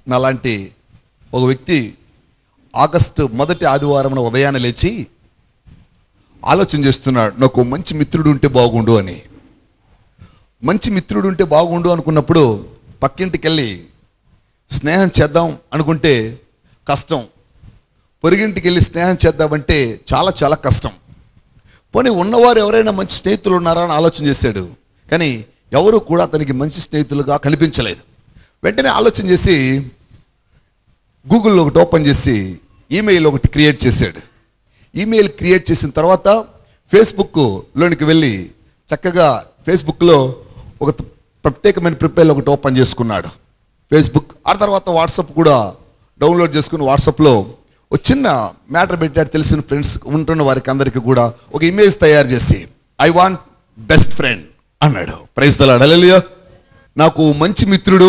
నాలాంటి ఒక వ్యక్తి ఆగస్టు మొదటి ఆదివారం ఉదయాన్నే లేచి ఆలోచన చేస్తున్నాడు నాకు మంచి మిత్రుడు ఉంటే బాగుండు అని మంచి మిత్రుడు ఉంటే బాగుండు అనుకున్నప్పుడు పక్కింటికి వెళ్ళి స్నేహం చేద్దాం అనుకుంటే కష్టం పొరిగింటికి వెళ్ళి స్నేహం చేద్దామంటే చాలా చాలా కష్టం పోనీ ఉన్నవారు ఎవరైనా మంచి స్నేహితులు ఉన్నారా అని ఆలోచన చేశాడు కానీ ఎవరు కూడా అతనికి మంచి స్నేహితులుగా కనిపించలేదు వెంటనే ఆలోచన చేసి గూగుల్లో ఒకటి ఓపెన్ చేసి ఈమెయిల్ ఒకటి క్రియేట్ చేశాడు ఈమెయిల్ క్రియేట్ చేసిన తర్వాత ఫేస్బుక్లోనికి వెళ్ళి చక్కగా ఫేస్బుక్లో ఒక ప్రత్యేకమైన ప్రిపేర్ ఒకటి ఓపెన్ చేసుకున్నాడు ఫేస్బుక్ ఆ తర్వాత వాట్సాప్ కూడా డౌన్లోడ్ చేసుకుని వాట్సాప్లో ఒక చిన్న మ్యాటర్ పెట్టాడు తెలిసిన ఫ్రెండ్స్ ఉంటున్న వారికి అందరికీ కూడా ఒక ఇమేజ్ తయారు చేసి ఐ వాంట్ బెస్ట్ ఫ్రెండ్ అన్నాడు ప్రైజ్ తలాడలేలియో నాకు మంచి మిత్రుడు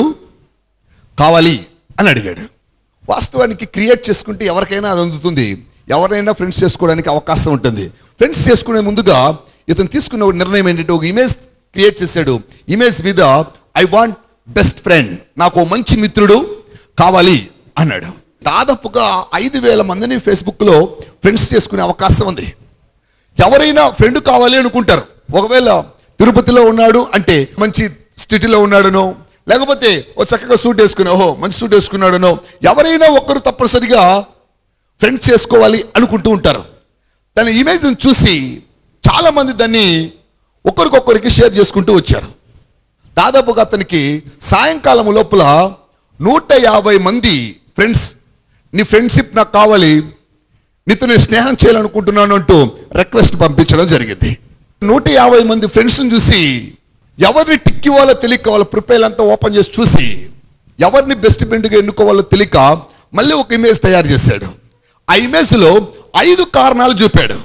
కావాలి అని అడిగాడు వాస్తవానికి క్రియేట్ చేసుకుంటే ఎవరికైనా అది అందుతుంది ఎవరైనా ఫ్రెండ్స్ చేసుకోవడానికి అవకాశం ఉంటుంది ఫ్రెండ్స్ చేసుకునే ముందుగా ఇతను తీసుకున్న ఒక నిర్ణయం ఏంటంటే ఒక ఇమేజ్ క్రియేట్ చేశాడు ఇమేజ్ మీద ఐ వాంట్ బెస్ట్ ఫ్రెండ్ నాకు ఓ మంచి మిత్రుడు కావాలి అన్నాడు దాదాపుగా ఐదు వేల మందిని ఫేస్బుక్లో ఫ్రెండ్స్ చేసుకునే అవకాశం ఉంది ఎవరైనా ఫ్రెండ్ కావాలి అనుకుంటారు ఒకవేళ తిరుపతిలో ఉన్నాడు అంటే మంచి స్థితిలో ఉన్నాడనో లేకపోతే ఓ చక్కగా సూట్ వేసుకుని ఓహో మంచి సూట్ వేసుకున్నాడనో ఎవరైనా ఒక్కరు తప్పనిసరిగా ఫ్రెండ్స్ చేసుకోవాలి అనుకుంటూ ఉంటారు దాని ఇమేజ్ని చూసి చాలామంది దాన్ని ఒకరికొకరికి షేర్ చేసుకుంటూ వచ్చారు దాదాపుగా అతనికి సాయంకాలం లోపల నూట యాభై మంది ఫ్రెండ్స్ నీ ఫ్రెండ్షిప్ నాకు కావాలి నీతో నేను స్నేహం చేయాలనుకుంటున్నాను అంటూ రిక్వెస్ట్ పంపించడం జరిగింది నూట యాభై మంది ఫ్రెండ్స్ని చూసి ఎవరిని టిక్ ఇవ్వాలో తెలియక వాళ్ళ ప్రొఫైల్ అంతా ఓపెన్ చేసి చూసి ఎవరిని బెస్ట్ ఫ్రెండ్గా ఎన్నుకోవాలో తెలియక మళ్ళీ ఒక ఇమేజ్ తయారు చేశాడు ఆ ఇమేజ్లో ఐదు కారణాలు చూపాడు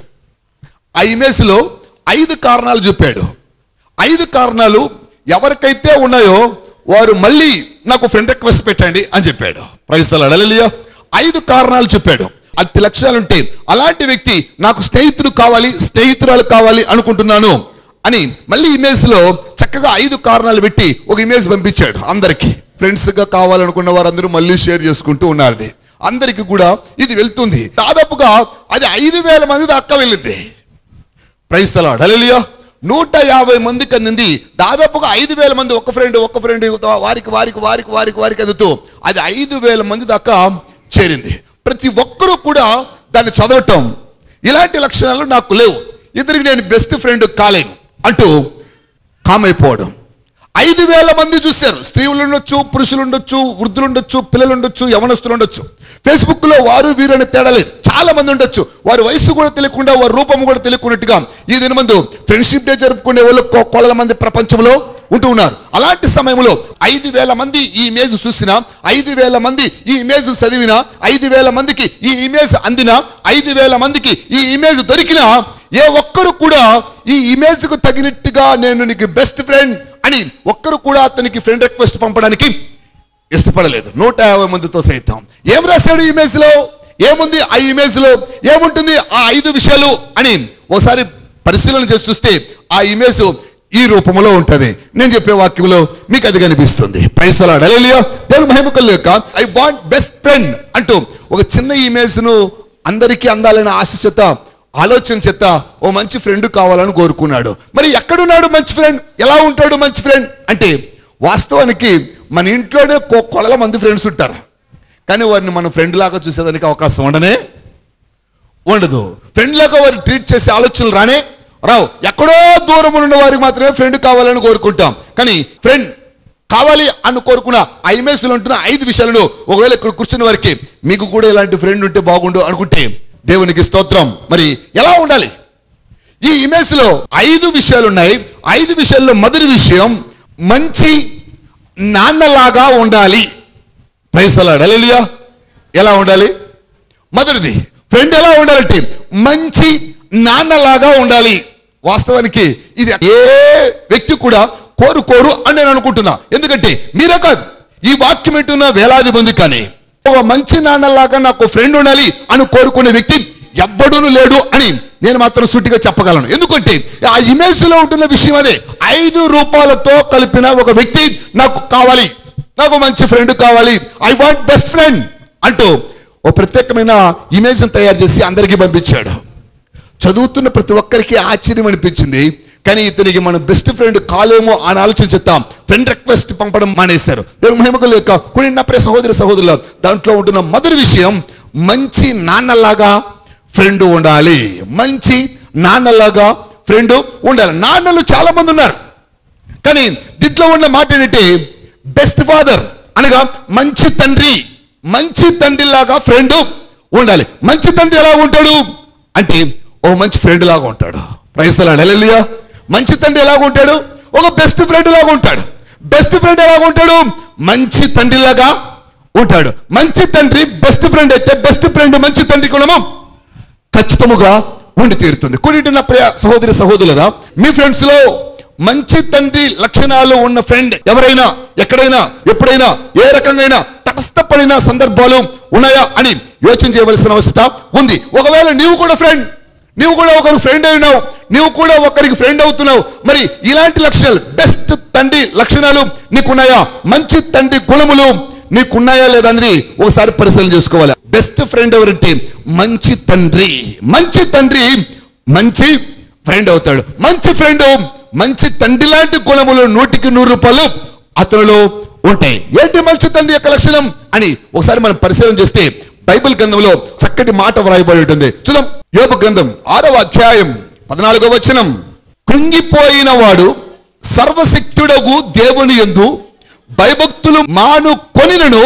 ఆ ఇమేజ్లో ఐదు కారణాలు చూపాడు ఐదు కారణాలు ఎవరికైతే ఉన్నాయో వారు మళ్ళీ నాకు ఫ్రెండ్ రిక్వెస్ట్ పెట్టండి అని చెప్పాడు ప్రయత్నాలు అడలియో ఐదు కారణాలు చెప్పాడు అతి లక్ష్యాలు ఉంటే అలాంటి వ్యక్తి నాకు స్నేహితుడు కావాలి స్నేహితురాలు కావాలి అనుకుంటున్నాను అని మళ్ళీ ఇమేజ్ లో చక్కగా ఐదు కారణాలు పెట్టి ఒక ఇమేజ్ పంపించాడు అందరికి ఫ్రెండ్స్ గా కావాలనుకున్న వారందరూ మళ్ళీ షేర్ చేసుకుంటూ ఉన్నారు అది. అందరికి కూడా ఇది వెళ్తుంది దాదాపుగా అది ఐదు వేల మంది దాకా వెళ్ళింది ప్రైజ్ తలాడ్ హల్లెలూయా నూట యాభై మందికి అందింది దాదాపుగా ఐదు వేల మంది ఒక ఫ్రెండ్ ఒక ఫ్రెండ్ వారికి వారికి వారికి వారికి వారికి అందుతూ అది ఐదు వేల మంది దాకా చేరింది ప్రతి ఒక్కరూ కూడా దాన్ని చదవటం ఇలాంటి లక్షణాలు నాకు లేవు ఇద్దరికి నేను బెస్ట్ ఫ్రెండ్ కాలేను అంటూ కామైపోవడం ఐదు వేల మంది చూశారు స్త్రీలు ఉండొచ్చు పురుషులు ఉండొచ్చు వృద్ధులు ఉండొచ్చు పిల్లలు ఉండొచ్చు యవనస్తులు ఉండొచ్చు ఫేస్బుక్ లో వారు వీరు అనే తేడా లేదు చాలా మంది ఉండొచ్చు వారి వయసు కూడా తెలియకుండా వారి రూపం కూడా తెలియకున్నట్టుగా ఈ దిన మందు ఫ్రెండ్షిప్ డే జరుపుకునే వాళ్ళు కో- కోట్ల మంది ప్రపంచంలో ఉంటూ ఉన్నారు అలాంటి సమయంలో ఐదు వేల మంది ఈ ఇమేజ్ చూసిన ఐదు వేల మంది ఈ ఇమేజ్ చదివిన ఐదు వేల మందికి ఈ ఇమేజ్ అందిన ఐదు వేల మందికి ఈ ఇమేజ్ దొరికిన ఏ ఒక్కరు కూడా ఈ ఇమేజ్ కు తగినట్టుగా నేను నీకు బెస్ట్ ఫ్రెండ్ అని ఒక్కరు కూడా అతనికి ఫ్రెండ్ రిక్వెస్ట్ పంపడానికి ఇష్టపడలేదు నూట యాభై మందితో సైతం ఏం రాశాడు ఈ ఇమేజ్ లో ఏముంది ఆ ఇమేజ్ లో ఏముంటుంది ఆ ఐదు విషయాలు అని ఒకసారి పరిశీలన చేసి చూస్తే ఆ ఇమేజ్ ఈ రూపంలో ఉంటది నేను చెప్పే వాక్యంలో మీకు అది కనిపిస్తుంది పైసలాడు అలెలియో దేవుని మహిమకల్ యొక్క ఐ వాంట్ బెస్ట్ ఫ్రెండ్ అంటూ ఒక చిన్న ఇమేజ్ ను అందరికీ అందాలనే ఆశ చేత ఆలోచన చేత ఓ మంచి ఫ్రెండ్ కావాలని కోరుకున్నాడు మరి ఎక్కడున్నాడు మంచి ఫ్రెండ్ ఎలా ఉంటాడు మంచి ఫ్రెండ్ అంటే వాస్తవానికి మన ఇంట్లోనే కొ- కొలల మంది ఫ్రెండ్స్ ఉంటారు కానీ వారిని మనం ఫ్రెండ్ లాగా చూసేదానికి అవకాశం ఉండనే ఉండదు ఫ్రెండ్ లాగా వారు ట్రీట్ చేసే ఆలోచనలు రానే రావు ఎక్కడో దూరం ఉన్న వారికి మాత్రమే ఫ్రెండ్ కావాలని కోరుకుంటాం కానీ ఫ్రెండ్ కావాలి అని కోరుకున్న ఆ ఇమేజ్లో ఉంటున్న ఐదు విషయాలను ఒకవేళ ఇక్కడ కూర్చున్న వారికి మీకు కూడా ఇలాంటి ఫ్రెండ్ ఉంటే బాగుండు అనుకుంటే దేవునికి స్తోత్రం మరి ఎలా ఉండాలి ఈ ఇమేజ్ లో ఐదు విషయాలు ఉన్నాయి ఐదు విషయాల్లో మొదటి విషయం మంచి నాన్నలాగా ఉండాలి ప్రైస్తలాడు అలెలుయా ఎలా ఉండాలి మొదటిది ఫ్రెండ్ ఎలా ఉండాలంటే మంచి నాన్నలాగా ఉండాలి వాస్తవానికి ఇది ఏ వ్యక్తి కూడా కోరుకోరు అని నేను అనుకుంటున్నా ఎందుకంటే మీరే కాదు ఈ వాక్యం వింటున్న వేలాది మంది కానీ ఒక మంచి నాన్నలాగా నాకు ఫ్రెండ్ ఉండాలి అని కోరుకునే వ్యక్తి ఎవ్వడూను లేడు అని నేను మాత్రం సూటిగా చెప్పగలను ఎందుకంటే ఆ ఇమేజ్ లో ఉంటున్న విషయం అదే ఐదు రూపాయలతో కలిపిన ఒక వ్యక్తి నాకు కావాలి నాకు మంచి ఫ్రెండ్ కావాలి ఐ వాంట్ బెస్ట్ ఫ్రెండ్ అంటూ ఓ ప్రత్యేకమైన ఇమేజ్ తయారు చేసి అందరికీ పంపించాడు చదువుతున్న ప్రతి ఒక్కరికి ఆశ్చర్యం అనిపించింది కానీ ఇతనికి మనం బెస్ట్ ఫ్రెండ్ కాలేమో అని ఆలోచన చెప్తాం ఫ్రెండ్ రిక్వెస్ట్ పంపడం మానేశారు దేవుని మహిమకు లేక కొన్ని నా ప్రియ సహోదరి సహోదరుల దాంట్లో ఉంటున్న మొదటి విషయం మంచి నాన్నలాగా ఫ్రెండ్ ఉండాలి మంచి నాన్నలాగా ఫ్రెండ్ ఉండాలి నాన్నలు చాలా మంది ఉన్నారు కానీ దీంట్లో ఉన్న మాట ఏంటంటే బెస్ట్ ఫాదర్ అనగా మంచి తండ్రి మంచి తండ్రిలాగా ఫ్రెండ్ ఉండాలి మంచి తండ్రి ఎలా ఉంటాడు అంటే ఓ మంచి ఫ్రెండ్ లాగా ఉంటాడు ప్రైస్తలాడు ఎల్లెల్లియా మంచి తండ్రి ఎలాగ ఉంటాడు ఒక బెస్ట్ ఫ్రెండ్ లాగా ఉంటాడు బెస్ట్ ఫ్రెండ్ ఎలాగ ఉంటాడు మంచి తండ్రిలాగా ఉంటాడు మంచి తండ్రి బెస్ట్ ఫ్రెండ్ అయితే బెస్ట్ ఫ్రెండ్ మంచి తండ్రి గుణము ఖచ్చితముగా ఉండి తీరుతుంది కొన్నింటి నా ప్రియ సహోదరి సహోదరులరా మీ ఫ్రెండ్స్ లో మంచి తండ్రి లక్షణాలు ఉన్న ఫ్రెండ్ ఎవరైనా ఎక్కడైనా ఎప్పుడైనా ఏ రకంగా తటస్థపడిన సందర్భాలు ఉన్నాయా అని యోచన చేయవలసిన అవసరం ఉంది ఒకవేళ నీవు కూడా ఫ్రెండ్ నీవు కూడా ఒకరు ఫ్రెండ్ అయినావు నీవు కూడా ఒకరికి ఫ్రెండ్ అవుతున్నావు మరి ఇలాంటి లక్షణాలు బెస్ట్ తండ్రి లక్షణాలు నీకున్నాయా మంచి తండ్రి గుణములు నీకున్నాయా లేదా అనేది ఒకసారి పరిశీలన చేసుకోవాలి బెస్ట్ ఫ్రెండ్ ఎవరంటే మంచి తండ్రి మంచి తండ్రి మంచి ఫ్రెండ్ అవుతాడు మంచి ఫ్రెండ్ మంచి తండ్రి లాంటి గుణములు నూటికి నూరు రూపాయలు అతనిలో ఉంటాయి ఏంటి మంచి తండ్రి యొక్క లక్షణం అని ఒకసారి మనం పరిశీలన చేస్తే బైబిల్ గ్రంథంలో చక్కటి మాట వ్రాయబడి ఉంటుంది చూద్దాం యోగ గ్రంథం ఆరవ అధ్యాయం పద్నాలుగో వచనం కృంగిపోయిన వాడు సర్వశక్తుడగు దేవుని యందు భయభక్తులు మాను కొనినను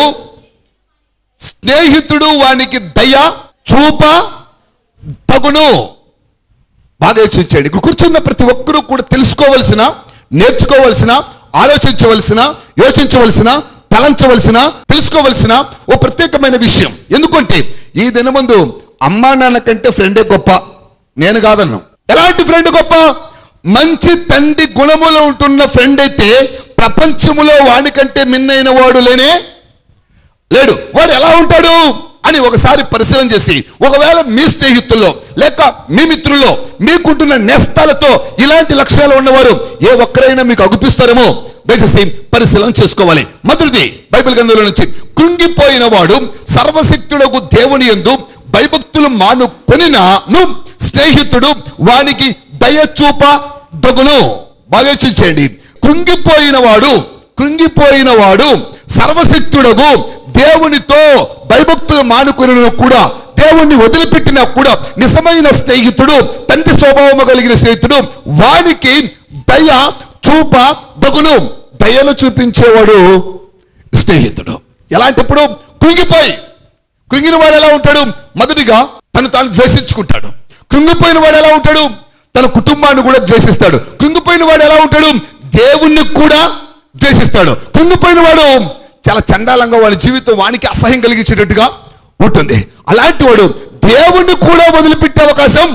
స్నేహితుడు వానికి దయ చూప తగును బాగా యోచించండి ఇక్కడ కూర్చున్న ప్రతి ఒక్కరూ కూడా తెలుసుకోవలసిన నేర్చుకోవలసిన ఆలోచించవలసిన యోచించవలసిన తలంచవలసిన తెలుసుకోవలసిన ఓ ప్రత్యేకమైన విషయం ఎందుకంటే ఈ దినమందు అమ్మా నాన్న కంటే ఫ్రెండే గొప్ప నేను కాదన్ను ఎలాంటి ఫ్రెండ్ గొప్ప మంచి తండ్రి గుణములో ఉంటున్న ఫ్రెండ్ అయితే ప్రపంచములో వానికంటే మిన్నైన వాడు లేనే లేడు వాడు ఎలా ఉంటాడు అని ఒకసారి పరిశీలన చేసి ఒకవేళ మీ స్నేహితుల్లో లేక మీ మిత్రుల్లో మీకుంటున్న నేస్తాలతో ఇలాంటి లక్ష్యాలు ఉన్నవారు ఏ ఒక్కరైనా మీకు అగుపిస్తారేమో దయచేసి పరిశీలన చేసుకోవాలి మొదటిది బైబిల్ గ్రంథంలో నుంచి కృంగిపోయిన వాడు సర్వశక్తుడకు దేవుని ఎందు భయభక్తులు మాను కొనినాను స్నేహితుడు వానికి దయ చూప దగును బాగా యోచించండి కృంగిపోయిన వాడు కృంగిపోయిన వాడు సర్వశక్తుడగు దేవునితో భయభక్తులు మానుకుని కూడా దేవుణ్ణి వదిలిపెట్టినా కూడా నిజమైన స్నేహితుడు తండ్రి స్వభావము కలిగిన స్నేహితుడు వానికి దయ చూప దగును దయను చూపించేవాడు స్నేహితుడు ఎలాంటప్పుడు కృంగిపోయి కృంగిన వాడు ఎలా ఉంటాడు మొదటిగా తను తాను ద్వేషించుకుంటాడు కృంగిపోయిన వాడు ఎలా ఉంటాడు తన కుటుంబాన్ని కూడా ద్వేషిస్తాడు కృంగిపోయిన వాడు ఎలా ఉంటాడు దేవుణ్ణి కూడా ద్వేషిస్తాడు కృంగిపోయిన వాడు చాలా చండాలంగా వాడి జీవితం వానికి అసహ్యం కలిగించేటట్టుగా ఉంటుంది అలాంటి వాడు దేవుణ్ణి కూడా వదిలిపెట్టే అవకాశం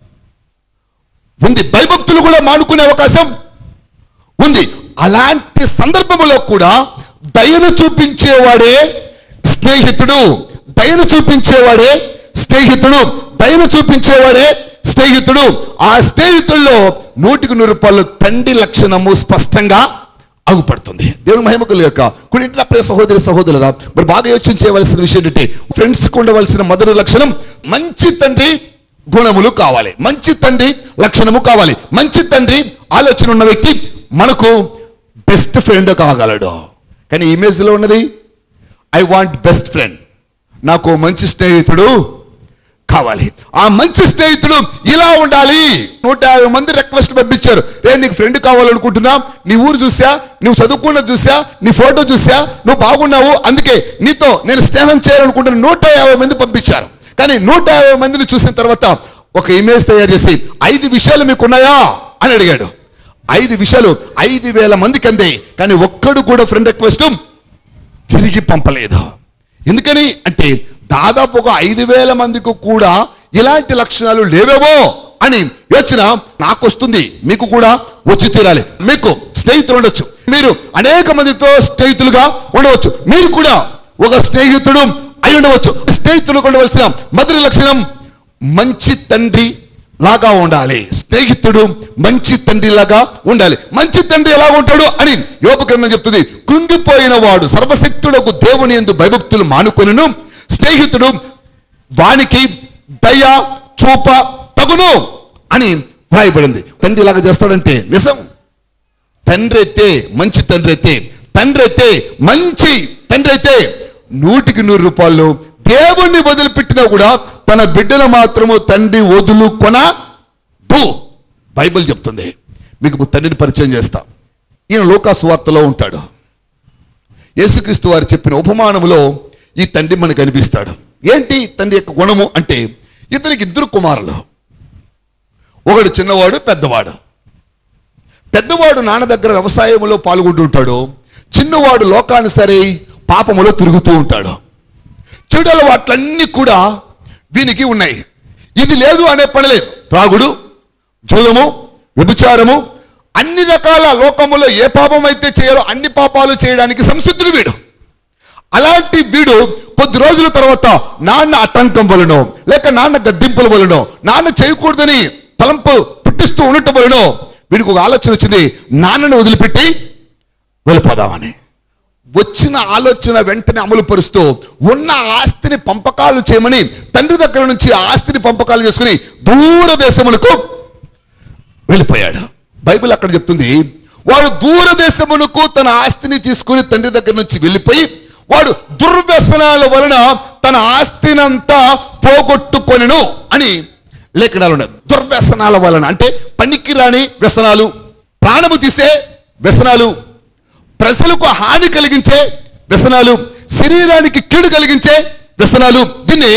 ఉంది భయభక్తులు కూడా మానుకునే అవకాశం ఉంది అలాంటి సందర్భంలో కూడా దయను చూపించేవాడే స్నేహితుడు దయను చూపించేవాడే స్నేహితుడు దయను చూపించేవాడే స్నేహితుడు ఆ స్నేహితుల్లో నూటికి నూరు రూపాయలు తండ్రి లక్షణము స్పష్టంగా అగుపడుతుంది దేవుని మహిమకుల యొక్క కుడింటి ప్రియ సహోదరి సహోదరుల మరి బాగా యోచించవలసిన విషయం ఏంటంటే ఫ్రెండ్స్కి ఉండవలసిన మొదటి లక్షణం మంచి తండ్రి గుణములు కావాలి మంచి తండ్రి లక్షణము కావాలి మంచి తండ్రి ఆలోచన ఉన్న వ్యక్తి మనకు బెస్ట్ ఫ్రెండ్ కాగలడు కానీ ఇమేజ్లో ఉన్నది ఐ వాంట్ బెస్ట్ ఫ్రెండ్ నాకు మంచి స్నేహితుడు కావాలి ఆ మంచి స్నేహితుడు ఇలా ఉండాలి నూట యాభై మంది రిక్వెస్ట్ పంపించారు రే నీకు ఫ్రెండ్ కావాలనుకుంటున్నా నీ ఊరు చూసా నువ్వు చదువుకున్నది చూసా నీ ఫోటో చూసా నువ్వు బాగున్నావు అందుకే నీతో నేను స్నేహం చేయాలనుకుంటున్న నూట యాభై మంది పంపించారు కానీ నూట యాభై మందిని చూసిన తర్వాత ఒక ఇమేజ్ తయారు చేసి ఐదు విషయాలు మీకు ఉన్నాయా అని అడిగాడు ఐదు విషయాలు ఐదు వేల మందికి అందే కానీ ఒక్కడు కూడా ఫ్రెండ్ రిక్వెస్ట్ తిరిగి పంపలేదు ఎందుకని అంటే దాదాపు ఒక ఐదు వేల మందికి కూడా ఇలాంటి లక్షణాలు లేవేమో అని యోచన నాకు వస్తుంది మీకు కూడా వచ్చి తీరాలి మీకు స్నేహితులు ఉండొచ్చు మీరు అనేక మందితో స్నేహితులుగా ఉండవచ్చు మీరు కూడా ఒక స్నేహితుడు అయి ఉండవచ్చు స్నేహితులు ఉండవలసిన మొదటి లక్షణం మంచి తండ్రి లాగా ఉండాలి స్నేహితుడు మంచి తండ్రి లాగా ఉండాలి మంచి తండ్రి ఎలా ఉంటాడు అని యోగ గ్రంథం చెప్తుంది కృంగిపోయిన వాడు సర్వశక్తుడకు దేవుని ఎందు భయభక్తులు మానుకొనును స్నేహితుడు వానికి దయ చూప తగును అని వ్రాయబడింది తండ్రి లాగా చేస్తాడంటే నిజం తండ్రి అయితే మంచి తండ్రి అయితే తండ్రి అయితే మంచి తండ్రి అయితే నూటికి నూరు రూపాయలు దేవుణ్ణి వదిలిపెట్టినా కూడా తన బిడ్డను మాత్రము తండ్రి వదులుకొన బు బైబిల్ చెప్తుంది మీకు తండ్రిని పరిచయం చేస్తా ఈయన లోకాసు వార్తలో ఉంటాడు యేసుక్రీస్తు వారు చెప్పిన ఉపమానములో ఈ తండ్రి మనకు కనిపిస్తాడు ఏంటి తండ్రి యొక్క గుణము అంటే ఇతనికి ఇద్దరు కుమారులు ఒకడు చిన్నవాడు పెద్దవాడు పెద్దవాడు నాన్న దగ్గర వ్యవసాయంలో పాల్గొంటుంటాడు చిన్నవాడు లోకానుసరి పాపములో తిరుగుతూ ఉంటాడు చెడు అలవాట్లన్నీ కూడా వీనికి ఉన్నాయి ఇది లేదు అనే పని లేదు త్రాగుడు జూదము వ్యభిచారము అన్ని రకాల లోకములో ఏ పాపం అయితే చేయాలో అన్ని పాపాలు చేయడానికి సంసిద్ధుడు వీడు అలాంటి వీడు కొద్ది రోజుల తర్వాత నాన్న అటంకం వలనో లేక నాన్న గద్దింపుల వలనో నాన్న చేయకూడదని తలంపు పుట్టిస్తూ ఉండటం వలనో వీడికి ఒక ఆలోచన వచ్చింది నాన్నని వదిలిపెట్టి వెళ్ళిపోదామని వచ్చిన ఆలోచన వెంటనే అమలు పరుస్తూ ఉన్న ఆస్తిని పంపకాలు చేయమని తండ్రి దగ్గర నుంచి ఆ ఆస్తిని పంపకాలు చేసుకుని దూర దేశములకు వెళ్ళిపోయాడు బైబిల్ అక్కడ చెప్తుంది వాడు దూరదేశమునకు తన ఆస్తిని తీసుకుని తండ్రి దగ్గర నుంచి వెళ్ళిపోయి వాడు దుర్వ్యసనాల వలన తన ఆస్తినంతా పోగొట్టుకొనెను అని లేఖనాలు ఉన్నాయి దుర్వ్యసనాల వలన అంటే పనికిరాని వ్యసనాలు ప్రాణము తీసే వ్యసనాలు ప్రజలకు హాని కలిగించే వ్యసనాలు శరీరానికి కీడు కలిగించే వ్యసనాలు దీన్ని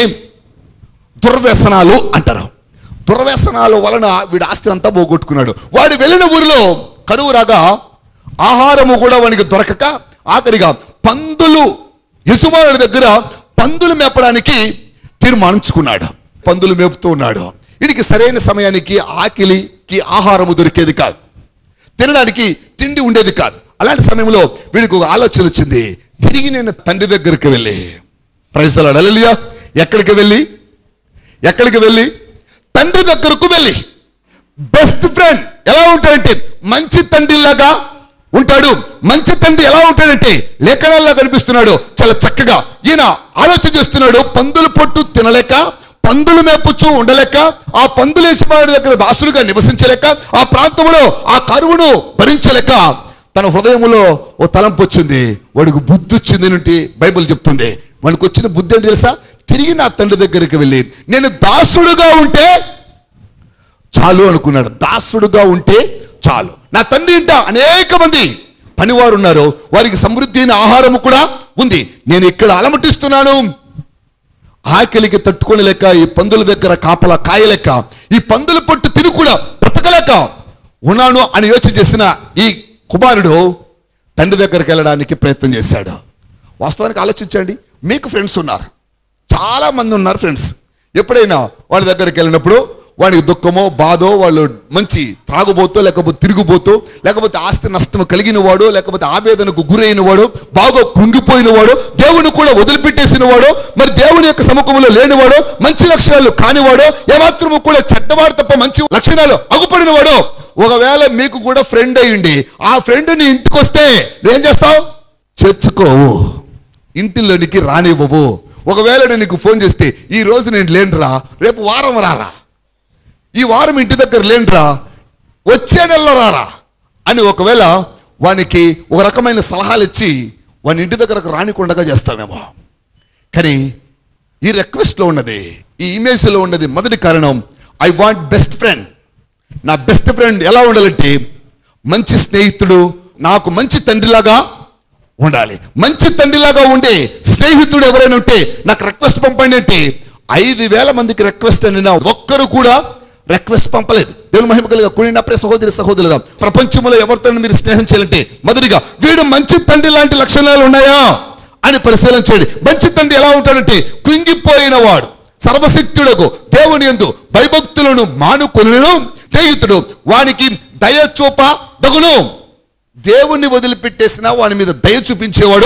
దుర్వ్యసనాలు అంటారు దుర్వ్యసనాల వలన వీడు ఆస్తి అంతా పోగొట్టుకున్నాడు వాడు వెళ్ళిన ఊరిలో కరువు రాగా ఆహారము కూడా వానికి దొరకక ఆఖరిగా పందులు యజమానుడి దగ్గర పందులు మేపడానికి తీర్మానించుకున్నాడు పందులు మేపుతూ ఉన్నాడు వీడికి సరైన సమయానికి ఆకిలికి ఆహారము దొరికేది కాదు తినడానికి తిండి ఉండేది కాదు అలాంటి సమయంలో వీడికి ఒక ఆలోచన వచ్చింది తిరిగి నేను తండ్రి దగ్గరికి వెళ్ళి ప్రైస్తలాడు అలలియా ఎక్కడికి వెళ్ళి ఎక్కడికి వెళ్ళి తండ్రి దగ్గరకు వెళ్ళి బెస్ట్ ఫ్రెండ్ ఎలా ఉంటాడంటే మంచి తండ్రిలాగా ఉంటాడు మంచి తండ్రి ఎలా ఉంటాడంటే లేఖనాల్లో కనిపిస్తున్నాడు చాలా చక్కగా ఈయన ఆలోచన చేస్తున్నాడు పందుల పొట్టు తినలేక పందులు మేపుచ్చు ఉండలేక ఆ పందుల యజమానుడి దగ్గర దాసులుగా నివసించలేక ఆ ప్రాంతంలో ఆ కరువును భరించలేక తన హృదయంలో ఓ తలంపు వచ్చింది వాడికి బుద్ధి వచ్చింది నుండి బైబిల్ చెప్తుంది వాడికి వచ్చిన బుద్ధి ఏంటి తెలుసా తిరిగి నా తండ్రి దగ్గరికి వెళ్ళి నేను దాసుడుగా ఉంటే చాలు అనుకున్నాడు దాసుడుగా ఉంటే చాలు నా తండ్రి ఇంట అనేక మంది పనివారు ఉన్నారు వారికి సమృద్ధి అయిన ఆహారము కూడా ఉంది నేను ఇక్కడ అలమటిస్తున్నాను ఆకలికి తట్టుకొని లేక ఈ పందుల దగ్గర కాపలా కాయలేక ఈ పందుల పొట్టు తిని కూడా బ్రతకలేక ఉన్నాను అని యోచన చేసిన ఈ కుమారుడు తండ్రి దగ్గరికి వెళ్ళడానికి ప్రయత్నం చేశాడు వాస్తవానికి ఆలోచించండి మీకు ఫ్రెండ్స్ ఉన్నారు చాలా మంది ఉన్నారు ఫ్రెండ్స్ ఎప్పుడైనా వాళ్ళ దగ్గరికి వెళ్ళినప్పుడు వాడికి దుఃఖమో బాధో వాళ్ళు మంచి త్రాగుబోతో లేకపోతే తిరుగుబోతూ లేకపోతే ఆస్తి నష్టం కలిగిన వాడు లేకపోతే ఆవేదనకు గురైన వాడు బాగా కృంగిపోయిన వాడు దేవుని కూడా వదిలిపెట్టేసిన వాడు మరి దేవుని యొక్క సముఖంలో లేనివాడు మంచి లక్షణాలు కానివాడు ఏమాత్రము కూడా చెడ్డవాడు తప్ప మంచి లక్షణాలు అగుపడిన వాడు ఒకవేళ మీకు కూడా ఫ్రెండ్ అయ్యిండి ఆ ఫ్రెండ్ నీ ఇంటికి వస్తే ఏం చేస్తావు చేర్చుకోవు ఇంటిలోనికి రానివ్వవు ఒకవేళ నేను నీకు ఫోన్ చేస్తే ఈ రోజు నేను లేనురా రేపు వారం రారా ఈ వారం ఇంటి దగ్గర లేనురా వచ్చే నెలలో రారా అని ఒకవేళ వానికి ఒక రకమైన సలహాలు ఇచ్చి వాని ఇంటి దగ్గరకు రానికుండగా చేస్తామేమో కానీ ఈ రిక్వెస్ట్లో ఉన్నది ఈ ఇమేజ్లో ఉన్నది మొదటి కారణం ఐ వాంట్ బెస్ట్ ఫ్రెండ్ నా బెస్ట్ ఫ్రెండ్ ఎలా ఉండాలంటే మంచి స్నేహితుడు నాకు మంచి తండ్రిలాగా ఉండాలి మంచి తండ్రిలాగా ఉండే స్నేహితుడు ఎవరైనా ఉంటే నాకు రిక్వెస్ట్ పంపండి అంటే ఐదు వేల మందికి రిక్వెస్ట్ అని ఒక్కరు కూడా రిక్వెస్ట్ పంపలేదు దేవుని మహిమ కలిగా కూడినప్పుడే సహోదరి సహోదరుగా ప్రపంచంలో ఎవరితో మీరు స్నేహం చేయాలంటే మొదటిగా వీడు మంచి తండ్రి లాంటి లక్షణాలు ఉన్నాయా అని పరిశీలన చేయండి మంచి తండ్రి ఎలా ఉంటాడంటే కుంగిపోయిన వాడు సర్వశక్తుడకు దేవుని ఎందు భయభక్తులను మానుకొనును స్నేహితుడు వానికి దయ చూప దగును దేవుణ్ణి వదిలిపెట్టేసిన వాని మీద దయ చూపించేవాడు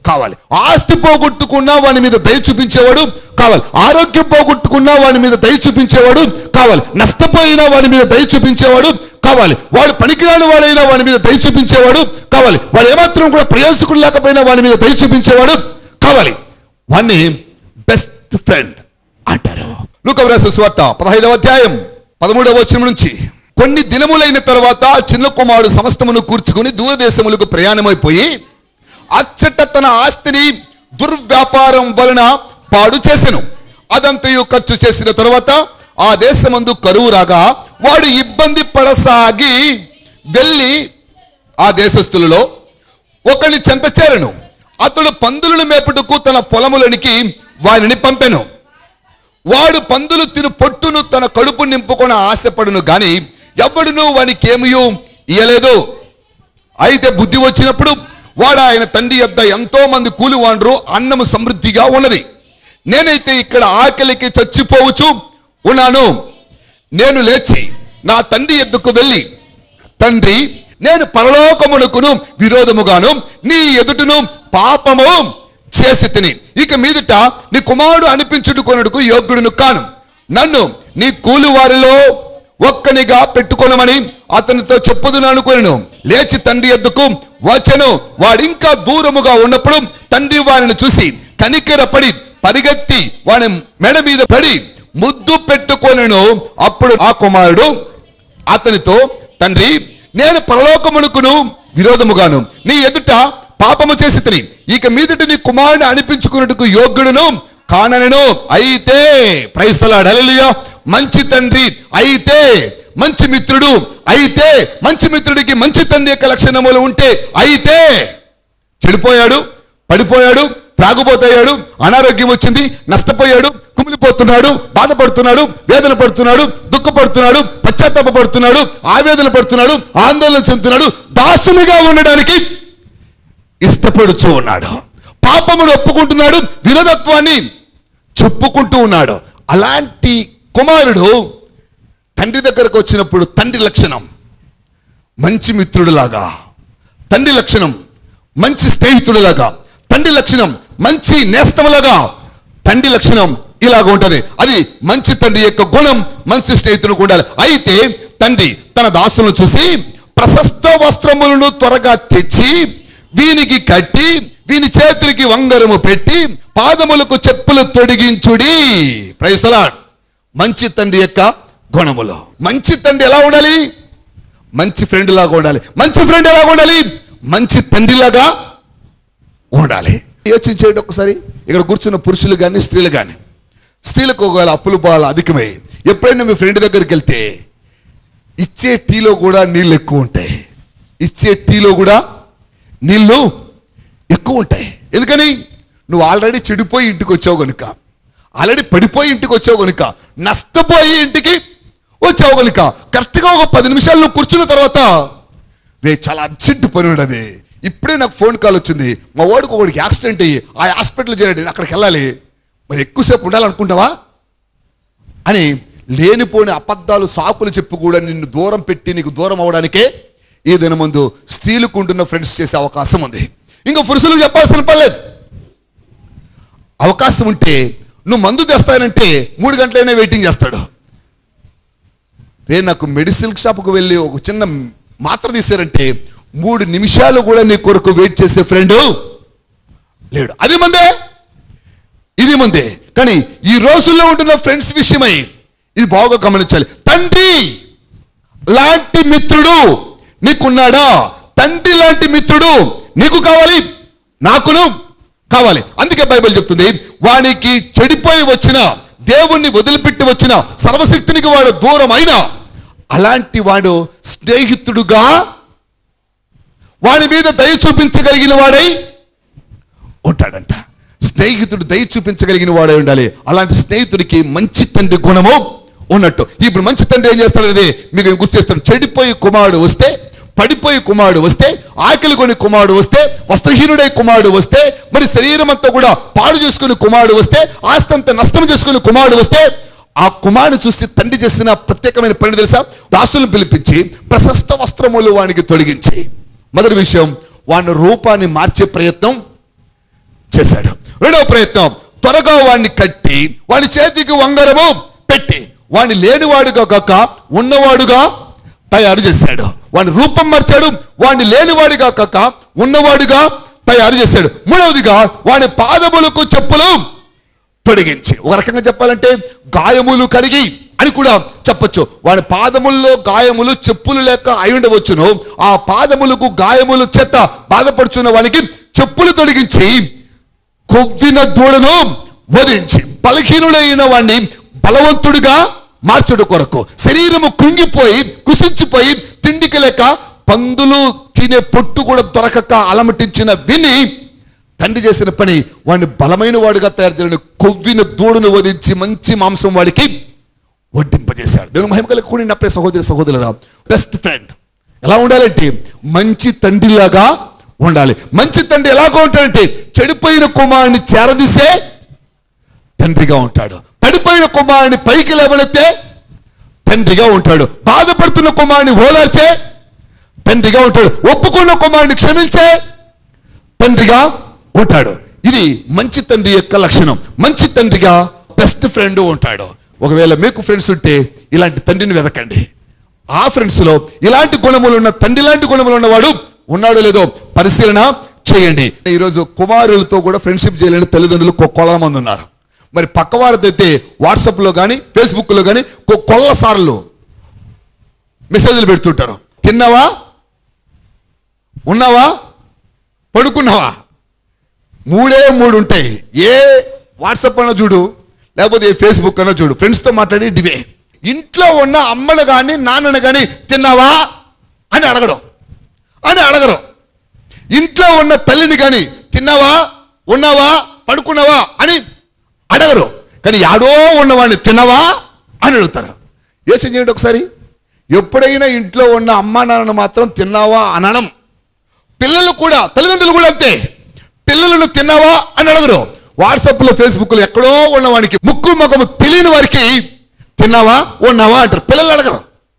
కావాలి ఆస్తి పోగొట్టుకున్నా వాని మీద దయ చూపించేవాడు కావాలి ఆరోగ్యం పోగొట్టుకున్నా వాని మీద దయ చూపించేవాడు కావాలి నష్టపోయినా వాని మీద దయ చూపించేవాడు కావాలి వాడు పనికిరాని వాడైనా వాని మీద దయ చూపించేవాడు కావాలి వాడు ఏమాత్రం కూడా ప్రయోజకుడు లేకపోయినా వాని మీద దయ చూపించేవాడు కావాలి వాణ్ణి బెస్ట్ ఫ్రెండ్ అంటారు లూకవ్రాస స్వార్త పదహైదవ అధ్యాయం పదమూడవ వచనం నుంచి కొన్ని దినములైన తర్వాత ఆ చిన్న కుమారుడు సమస్తమును కూర్చుకుని దూరదేశములకు ప్రయాణమైపోయి అచ్చట తన ఆస్తిని దుర్వ్యాపారం వలన పాడు చేసెను అదంతయు ఖర్చు చేసిన తర్వాత ఆ దేశమందు కరువు రాగా వాడు ఇబ్బంది పడసాగి వెళ్ళి ఆ దేశస్థులలో ఒకని చెంత చేరను అతడు పందులను మేపుటకు తన పొలములనికి వారిని పంపెను వాడు పందులు తిను పొట్టును తన కడుపు నింపుకొని ఆశపడును గాని ఎవడును వానికి ఏమియో ఇయ్యలేదు అయితే బుద్ధి వచ్చినప్పుడు వాడు ఆయన తండ్రి యొద్ద ఎంతో మంది కూలివాండ్రు అన్నము సమృద్ధిగా ఉన్నది నేనైతే ఇక్కడ ఆకలికి చచ్చిపోవచ్చు ఉన్నాను నేను లేచి నా తండ్రి ఎద్దుకు వెళ్ళి తండ్రి నేను పరలోకమునకును విరోధముగాను నీ ఎదుటను పాపము చేసి తిని ఇక మీదట నీ కుమారుడు అనిపించుడుకొనుటకు యోగ్యుడును కాను నన్ను నీ కూలి వారిలో ఒక్కనిగా పెట్టుకొనమని అతనితో చెప్పుదును అనుకొనెను లేచి తండ్రి ఎద్దుకు వచ్చెను వాడింకా దూరముగా ఉన్నప్పుడు తండ్రి వారిని చూసి కనికెరపడి పరిగెత్తి వాని మెడ మీద పడి ముద్దు పెట్టుకొనెను అప్పుడు ఆ కుమారుడు అతనితో తండ్రి నేను పరలోకమునకును విరోధముగాను నీ ఎదుట పాపము చేసి తిని ఇక మీదట నీ కుమారుని అనిపించుకున్నట్టుకు యోగ్యుడును కాననను అయితే ప్రైస్తలాడు హల్లెలూయా మంచి తండ్రి అయితే మంచి మిత్రుడు అయితే మంచి మిత్రుడికి మంచి తండ్రి యొక్క లక్షణములు ఉంటే అయితే చెడిపోయాడు పడిపోయాడు త్రాగుబోతయ్యాడు అనారోగ్యం వచ్చింది నష్టపోయాడు కుమిలిపోతున్నాడు బాధపడుతున్నాడు వేదన పడుతున్నాడు దుఃఖపడుతున్నాడు పశ్చాత్తాప పడుతున్నాడు ఆవేదన పడుతున్నాడు ఆందోళన చెందుతున్నాడు దాసునిగా ఉండడానికి ఇష్టపడుచూ ఉన్నాడు పాపమును ఒప్పుకుంటున్నాడు విరోధత్వాన్ని చెప్పుకుంటూ ఉన్నాడు అలాంటి కుమారుడు తండ్రి దగ్గరకు వచ్చినప్పుడు తండ్రి లక్షణం మంచి మిత్రుడిలాగా తండ్రి లక్షణం మంచి స్నేహితుడిలాగా తండ్రి లక్షణం మంచి నేస్తములాగా తండ్రి లక్షణం ఇలాగ ఉంటది అది మంచి తండ్రి యొక్క గుణం మంచి స్నేహితుడు ఉండాలి అయితే తండ్రి తన దాసులను చూసి ప్రశస్త వస్త్రములను త్వరగా తెచ్చి వీనికి కట్టి వీని చేతులకి వంగరము పెట్టి పాదములకు చెప్పులు తొడిగించుడి ప్రైస్తలాడ్ మంచి తండ్రి యొక్క గుణములు మంచి తండ్రి ఎలా ఉండాలి మంచి ఫ్రెండ్ లాగా ఉండాలి మంచి ఫ్రెండ్ ఎలా ఉండాలి మంచి తండ్రిలాగా ఉండాలి యోచించేయండి ఒకసారి ఇక్కడ కూర్చున్న పురుషులు కానీ స్త్రీలు కానీ స్త్రీలకు ఒకవేళ అప్పులు బాగా అధికమై ఎప్పుడైనా మీ ఫ్రెండ్ దగ్గరికి వెళ్తే ఇచ్చే టీలో కూడా నీళ్ళు ఎక్కువ ఉంటాయి ఇచ్చే టీలో కూడా నీళ్ళు ఎక్కువ ఉంటాయి ఎందుకని నువ్వు ఆల్రెడీ చెడిపోయి ఇంటికి వచ్చావు కనుక ఆల్రెడీ పడిపోయి ఇంటికి వచ్చావు కనుక నష్టపోయి ఇంటికి వచ్చావు కనుక కరెక్ట్గా ఒక పది నిమిషాలు నువ్వు కూర్చున్న తర్వాత రే చాలా అర్జెంట్ పని ఉన్నది ఇప్పుడే నాకు ఫోన్ కాల్ వచ్చింది మా వాడికి ఒకడికి యాక్సిడెంట్ అయ్యి ఆ హాస్పిటల్ చేరండి నేను అక్కడికి వెళ్ళాలి మరి ఎక్కువసేపు ఉండాలనుకుంటావా అని లేనిపోని అబద్ధాలు సాకులు చెప్పి కూడా నిన్ను దూరం పెట్టి నీకు దూరం అవడానికే ఈ దిన ముందు స్త్రీలకు ఉంటున్న ఫ్రెండ్స్ చేసే అవకాశం ఉంది ఇంకా పురుషులకు చెప్పాల్సిన పర్లేదు అవకాశం ఉంటే నువ్వు మందు తెస్తానంటే మూడు గంటలైనా వెయిటింగ్ చేస్తాడు రే నాకు మెడిసిన్ షాప్కి వెళ్ళి ఒక చిన్న మాత్ర తీశారంటే మూడు నిమిషాలు కూడా నీ కొరకు వెయిట్ చేసే ఫ్రెండ్ లేడు అది మందే ఇది ముందే కానీ ఈ రోజుల్లో ఉంటున్న ఫ్రెండ్స్ విషయమై ఇది బాగా గమనించాలి తండ్రి లాంటి మిత్రుడు నీకున్నాడా తండ్రి లాంటి మిత్రుడు నీకు కావాలి నాకును కావాలి అందుకే బైబిల్ చెప్తుంది వానికి చెడిపోయి వచ్చిన దేవుణ్ణి వదిలిపెట్టి వచ్చిన సర్వశక్తునికి వాడు దూరం అయినా అలాంటి వాడు స్నేహితుడుగా వాడి మీద దయ చూపించగలిగిన వాడై ఉంటాడంట స్నేహితుడు దయ చూపించగలిగిన వాడే ఉండాలి అలాంటి స్నేహితుడికి మంచి తండ్రి గుణము ఉన్నట్టు ఇప్పుడు మంచి తండ్రి ఏం చేస్తాడనేది మీకు నేను గుర్తు చేస్తాను చెడిపోయి కుమారుడు వస్తే పడిపోయి కుమారుడు వస్తే ఆకలి కొని కుమారుడు వస్తే వస్త్రహీనుడై కుమారుడు వస్తే మరి శరీరం అంతా కూడా పాడు చేసుకుని కుమారుడు వస్తే ఆస్తి అంతా నష్టం చేసుకుని కుమారుడు వస్తే ఆ కుమారుడు చూసి తండ్రి చేసిన ప్రత్యేకమైన పని తెలుసా దాసులను పిలిపించి ప్రశస్త వస్త్రములు వానికి తొలగించి మొదటి విషయం వాని రూపాన్ని మార్చే ప్రయత్నం చేశాడు రెండవ ప్రయత్నం త్వరగా వాడిని కట్టి వాడి చేతికి వంగరము పెట్టి వాడిని లేనివాడుగా కాక ఉన్నవాడుగా తయారు చేశాడు వాడిని రూపం మార్చాడు వాడిని లేనివాడిగా కాక ఉన్నవాడుగా తయారు చేశాడు మూడవదిగా వాడి పాదములకు చెప్పులు తొడిగించి ఒక రకంగా చెప్పాలంటే గాయములు కరిగి అని కూడా చెప్పొచ్చు వాడి పాదముల్లో గాయములు చెప్పులు లేక అయి ఉండవచ్చును ఆ పాదములకు గాయములు చేత బాధపడుచున్న వానికి చెప్పులు తొడిగించి కొవ్విన దూడను వధించి బలహీనుడైన వాణ్ణి బలవంతుడిగా మార్చుడు కొరకు శరీరము కుంగిపోయి కుసించిపోయి తిండికి లేక పందులు తినే పొట్టు కూడా దొరకక అలమటించిన విని తండ్రి చేసిన పని వాడిని బలమైన వాడుగా తయారు చేయని కొవ్విన దూడను వధించి మంచి మాంసం వాడికి వడ్డింపజేశాడు దేవుని మహిమ కలిగి కూడిన అప్పుడే సహోదరి సహోదరుల బెస్ట్ ఫ్రెండ్ ఎలా ఉండాలంటే మంచి తండ్రిలాగా ఉండాలి మంచి తండ్రి ఎలాగో ఉంటాడంటే చెడిపోయిన కుమారుని చేరదీసే తండ్రిగా ఉంటాడు పడిపోయిన కుమారుని పైకి లేవనెత్తే తండ్రిగా ఉంటాడు బాధపడుతున్న కుమారుని ఓదార్చే తండ్రిగా ఉంటాడు ఒప్పుకున్న కుమారుని క్షమించే తండ్రిగా ఉంటాడు ఇది మంచి తండ్రి యొక్క లక్షణం మంచి తండ్రిగా బెస్ట్ ఫ్రెండ్ ఉంటాడు ఒకవేళ మీకు ఫ్రెండ్స్ ఉంటే ఇలాంటి తండ్రిని వెతకండి ఆ ఫ్రెండ్స్ లో ఇలాంటి గుణములు ఉన్న తండ్రి లాంటి గుణములు ఉన్నవాడు ఉన్నాడో లేదో పరిశీలన చేయండి ఈరోజు కుమారులతో కూడా ఫ్రెండ్షిప్ చేయలేని తల్లిదండ్రులు కొ- కొల్ల మంది ఉన్నారు మరి పక్కవారితో అయితే వాట్సాప్లో కానీ ఫేస్బుక్లో కానీ కొల్ల సార్లు మెసేజ్లు పెడుతుంటారు తిన్నావా ఉన్నావా పడుకున్నావా మూడే మూడు ఉంటాయి ఏ వాట్సాప్ అన్నా చూడు లేకపోతే ఏ ఫేస్బుక్ అన్నా చూడు ఫ్రెండ్స్తో మాట్లాడి డివే ఇంట్లో ఉన్న అమ్మను కానీ నాన్నను కానీ తిన్నావా అని అడగడం అని అడగరు ఇంట్లో ఉన్న తల్లిని కానీ తిన్నావా ఉన్నావా పడుకున్నావా అని అడగరు కానీ యాడో ఉన్నవాడిని తిన్నావా అని అడుగుతారు యోచన చేయండి ఒకసారి ఎప్పుడైనా ఇంట్లో ఉన్న అమ్మా నాన్నను మాత్రం తిన్నావా అనడం పిల్లలు కూడా తల్లిదండ్రులు కూడా అంతే పిల్లలను తిన్నావా అని అడగరు వాట్సాప్లో ఫేస్బుక్లో ఎక్కడో ఉన్నవానికి ముక్కు ముఖము తెలియని వారికి తిన్నావా ఉన్నావా అంటారు పిల్లలు అడగరు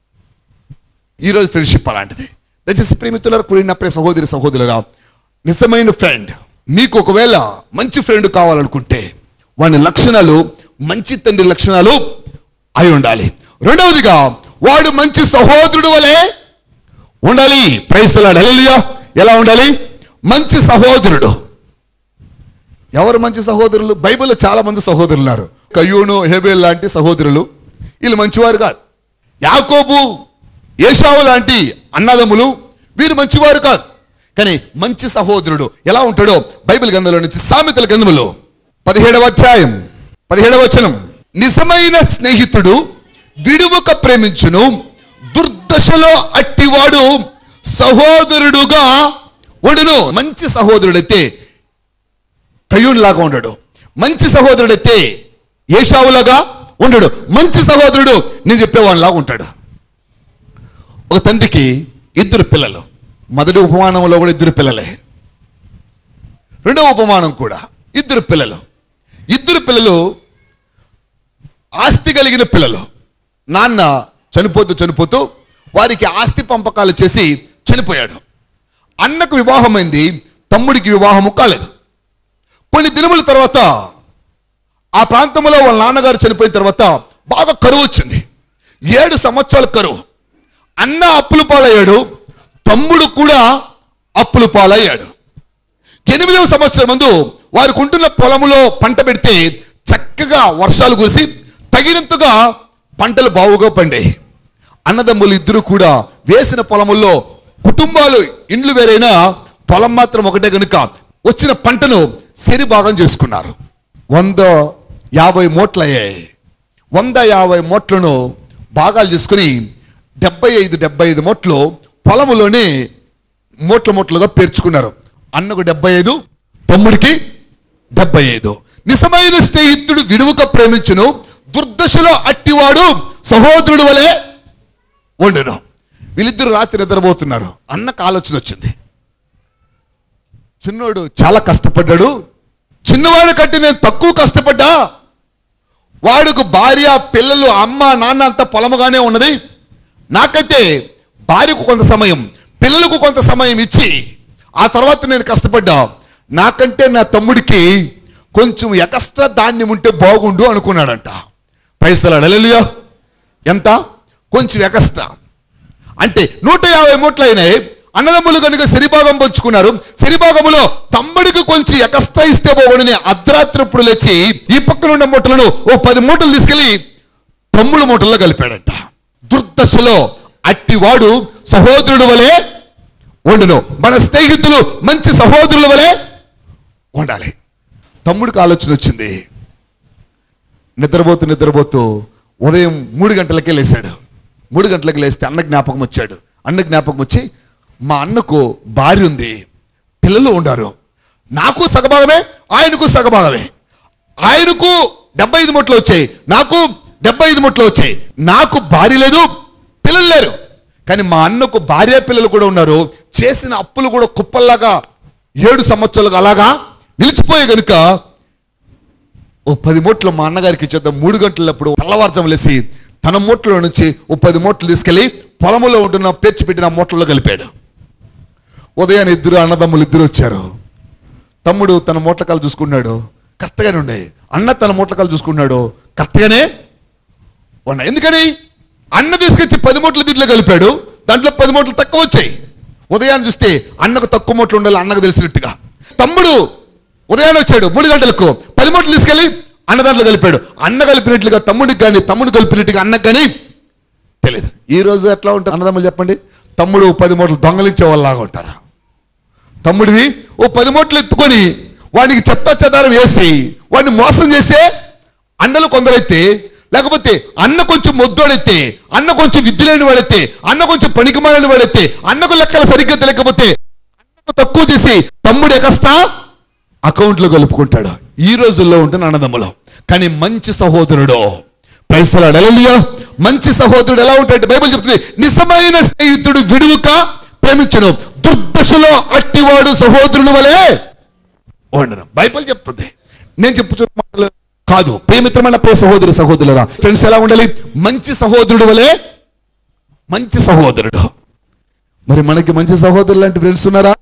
ఈరోజు ఫ్రెండ్షిప్ అలాంటిది దయచేసి ప్రేమితులకు కూడినప్పుడే సహోదరి సహోదరుగా నిజమైన ఫ్రెండ్ మీకు ఒకవేళ మంచి ఫ్రెండ్ కావాలనుకుంటే వాని లక్షణాలు మంచి తండ్రి లక్షణాలు అయి ఉండాలి రెండవదిగా వాడు మంచి సహోదరుడు వలె ఉండాలి ప్రైస్తలాడు హల్లెలూయా ఎలా ఉండాలి మంచి సహోదరుడు ఎవరు మంచి సహోదరులు బైబిల్లో చాలా మంది సహోదరులు ఉన్నారు కయ్యూను హెబేల్ లాంటి సహోదరులు వీళ్ళు మంచివారు కాదు యాకోబు ఏషావు లాంటి అన్నదమ్ములు వీరు మంచివారు కాదు కానీ మంచి సహోదరుడు ఎలా ఉంటాడో బైబిల్ గ్రంథంలో నుంచి సామెతల గ్రంథములో పదిహేడవ అధ్యాయం పదిహేడవ వచనం నిజమైన స్నేహితుడు విడువక ప్రేమించును దుర్దశలో అట్టివాడు సహోదరుడుగా ఉండును మంచి సహోదరుడైతే కయ్యూన్లాగా ఉండడు మంచి సహోదరుడైతే ఏషావులాగా ఉండడు మంచి సహోదరుడు నేను చెప్పేవాడిలాగా ఉంటాడు ఒక తండ్రికి ఇద్దరు పిల్లలు మొదటి ఉపమానంలో కూడా ఇద్దరు పిల్లలే రెండవ ఉపమానం కూడా ఇద్దరు పిల్లలు ఇద్దరు పిల్లలు ఆస్తి కలిగిన పిల్లలు నాన్న చనిపోతూ చనిపోతూ వారికి ఆస్తి పంపకాలు చేసి చనిపోయాడు అన్నకు వివాహమైంది తమ్ముడికి వివాహము కాలేదు కొన్ని దినముల తర్వాత ఆ ప్రాంతంలో వాళ్ళ నాన్నగారు చనిపోయిన తర్వాత బాగా కరువు వచ్చింది ఏడు సంవత్సరాల కరువు అన్న అప్పులు పాలయ్యాడు తమ్ముడు కూడా అప్పులు పాలయ్యాడు ఎనిమిదవ సంవత్సరం ముందు వారికి ఉంటున్న పొలములో పంట పెడితే చక్కగా వర్షాలు కురిసి తగినంతగా పంటలు బావుగా పండాయి అన్నదమ్ములు ఇద్దరు కూడా వేసిన పొలముల్లో కుటుంబాలు ఇండ్లు వేరైనా పొలం మాత్రం ఒకటే కనుక వచ్చిన పంటను సిరి భాగం చేసుకున్నారు వంద యాభై మూట్లు అయ్యాయి వంద యాభై మూట్లను భాగాలు చేసుకుని డెబ్బై ఐదు డెబ్బై ఐదు మూట్లు పొలములోనే మూట్ల మూట్లుగా పేర్చుకున్నారు అన్నకు డెబ్బై ఐదు తమ్ముడికి డెబ్బై ఐదు నిజమైన స్నేహితుడు విడువక ప్రేమించును దుర్దశలో అట్టివాడు సహోదరుడు వలె వండును వీళ్ళిద్దరు రాత్రి నిద్రపోతున్నారు అన్నకు ఆలోచన వచ్చింది చిన్నోడు చాలా కష్టపడ్డాడు చిన్నవాడు కంటే నేను తక్కువ కష్టపడ్డా వాడుకు భార్య పిల్లలు అమ్మ నాన్న అంతా పొలముగానే ఉన్నది నాకైతే భార్యకు కొంత సమయం పిల్లలకు కొంత సమయం ఇచ్చి ఆ తర్వాత నేను కష్టపడ్డా నాకంటే నా తమ్ముడికి కొంచెం ఎక్స్ట్రా ధాన్యం ఉంటే బాగుండు అనుకున్నాడంట పైసలాడు అలెలుయా ఎంత కొంచెం ఎక్స్ట్రా అంటే నూట యాభై మూట్లు అయినాయి అన్నదమ్ములు కనుక సిరిభాగం పంచుకున్నారు సిరిభాగములో తమ్ముడికి కొంచెం ఎక్స్ట్రా ఇస్తే బాగుండని అర్ధరాత్రిప్పుడు లేచి ఈ పక్కన ఉన్న మూటలను ఓ పది మూటలు తీసుకెళ్లి తమ్ముడు మూటల్లో కలిపాడంట దుర్దశలో అట్టివాడు సహోదరుడు వలె ఉండును మన స్నేహితులు మంచి సహోదరుల వలె ఉండాలి తమ్ముడికి ఆలోచన వచ్చింది నిద్రపోతూ నిద్రపోతూ ఉదయం మూడు గంటలకే లేచాడు మూడు గంటలకు లేస్తే అన్న జ్ఞాపకం వచ్చాడు అన్న జ్ఞాపకం వచ్చి మా అన్నకు భార్య ఉంది పిల్లలు ఉండారు నాకు సగభాగమే ఆయనకు సగభాగమే ఆయనకు డెబ్బై ఐదు ముట్లు వచ్చాయి నాకు డెబ్బై ఐదు ముట్లు వచ్చాయి నాకు భార్య లేదు పిల్లలు లేరు కానీ మా అన్నకు భార్య పిల్లలు కూడా ఉన్నారు చేసిన అప్పులు కూడా కుప్పల్లాగా ఏడు సంవత్సరాలుగా అలాగా నిలిచిపోయే కనుక ఓ పది మూట్లు మా అన్నగారికి ఇచ్చేద్దాం మూడు గంటలప్పుడు తెల్లవారుజాము లేసి తన మూటలో నుంచి ఓ పది మూటలు తీసుకెళ్లి పొలంలో ఉంటున్న పేర్చి పెట్టిన మూటల్లో కలిపాడు ఉదయాన్నే ఇద్దరు అన్నదమ్ములు ఇద్దరు వచ్చారు తమ్ముడు తన మూటకాలు చూసుకున్నాడు కరెక్ట్గానే ఉండే అన్న తన మూటకాలు చూసుకున్నాడు కరెక్ట్గానే ఉన్నాయి ఎందుకని అన్న తీసుకొచ్చి పది మూటలు దీంట్లో కలిపాడు దాంట్లో పది మూటలు తక్కువ వచ్చాయి ఉదయాన్ని చూస్తే అన్నకు తక్కువ మూటలు ఉండాలి అన్నకు తెలిసినట్టుగా తమ్ముడు ఉదయాన్నే వచ్చాడు మూడు గంటలకు పది మూటలు తీసుకెళ్ళి అన్న దాంట్లో కలిపాడు అన్న కలిపినట్లుగా తమ్ముడికి కానీ తమ్ముడు కలిపినట్టుగా అన్నకు కానీ తెలియదు ఈ రోజు ఎట్లా ఉంటారు అన్నదమ్ములు చెప్పండి తమ్ముడు పది మూటలు దొంగలించే వాళ్ళలాగా ఉంటారా తమ్ముడివి ఓ పది మూటలు ఎత్తుకొని వాడికి చెత్త చెదారం వేసి వాడిని మోసం చేసే అన్నలు కొందరైతే లేకపోతే అన్న కొంచెం మొద్దోడైతే అన్న కొంచెం విద్య లేని వాడైతే అన్న కొంచెం పనికిమాలిన వాడైతే అన్నకు లెక్కలు సరిగ్గా తెలియకపోతే అన్నకు తక్కువ చేసి తమ్ముడు ఎగస్తా అకౌంట్లో కలుపుకుంటాడు ఈ రోజుల్లో ఉంటున్న అన్నదమ్ములు కానీ మంచి సహోదరుడు క్రైస్తలాడు ఎలా మంచి సహోదరుడు ఎలా ఉంటాడు బైబిల్ చెప్తుంది నిజమైన స్నేహితుడు విడువుక ప్రేమించను దుర్దశలో అట్టివాడు సహోదరుడు వలె ఉండడం బైబిల్ చెప్తుంది నేను చెప్పుచున్న మాటలు కాదు ప్రేమిత్రమైన ప్రియ సహోదరి సహోదరులరా ఫ్రెండ్స్ ఎలా ఉండాలి మంచి సహోదరుడు వలె మంచి సహోదరుడు మరి మనకి మంచి సహోదరులు లాంటి ఫ్రెండ్స్ ఉన్నారా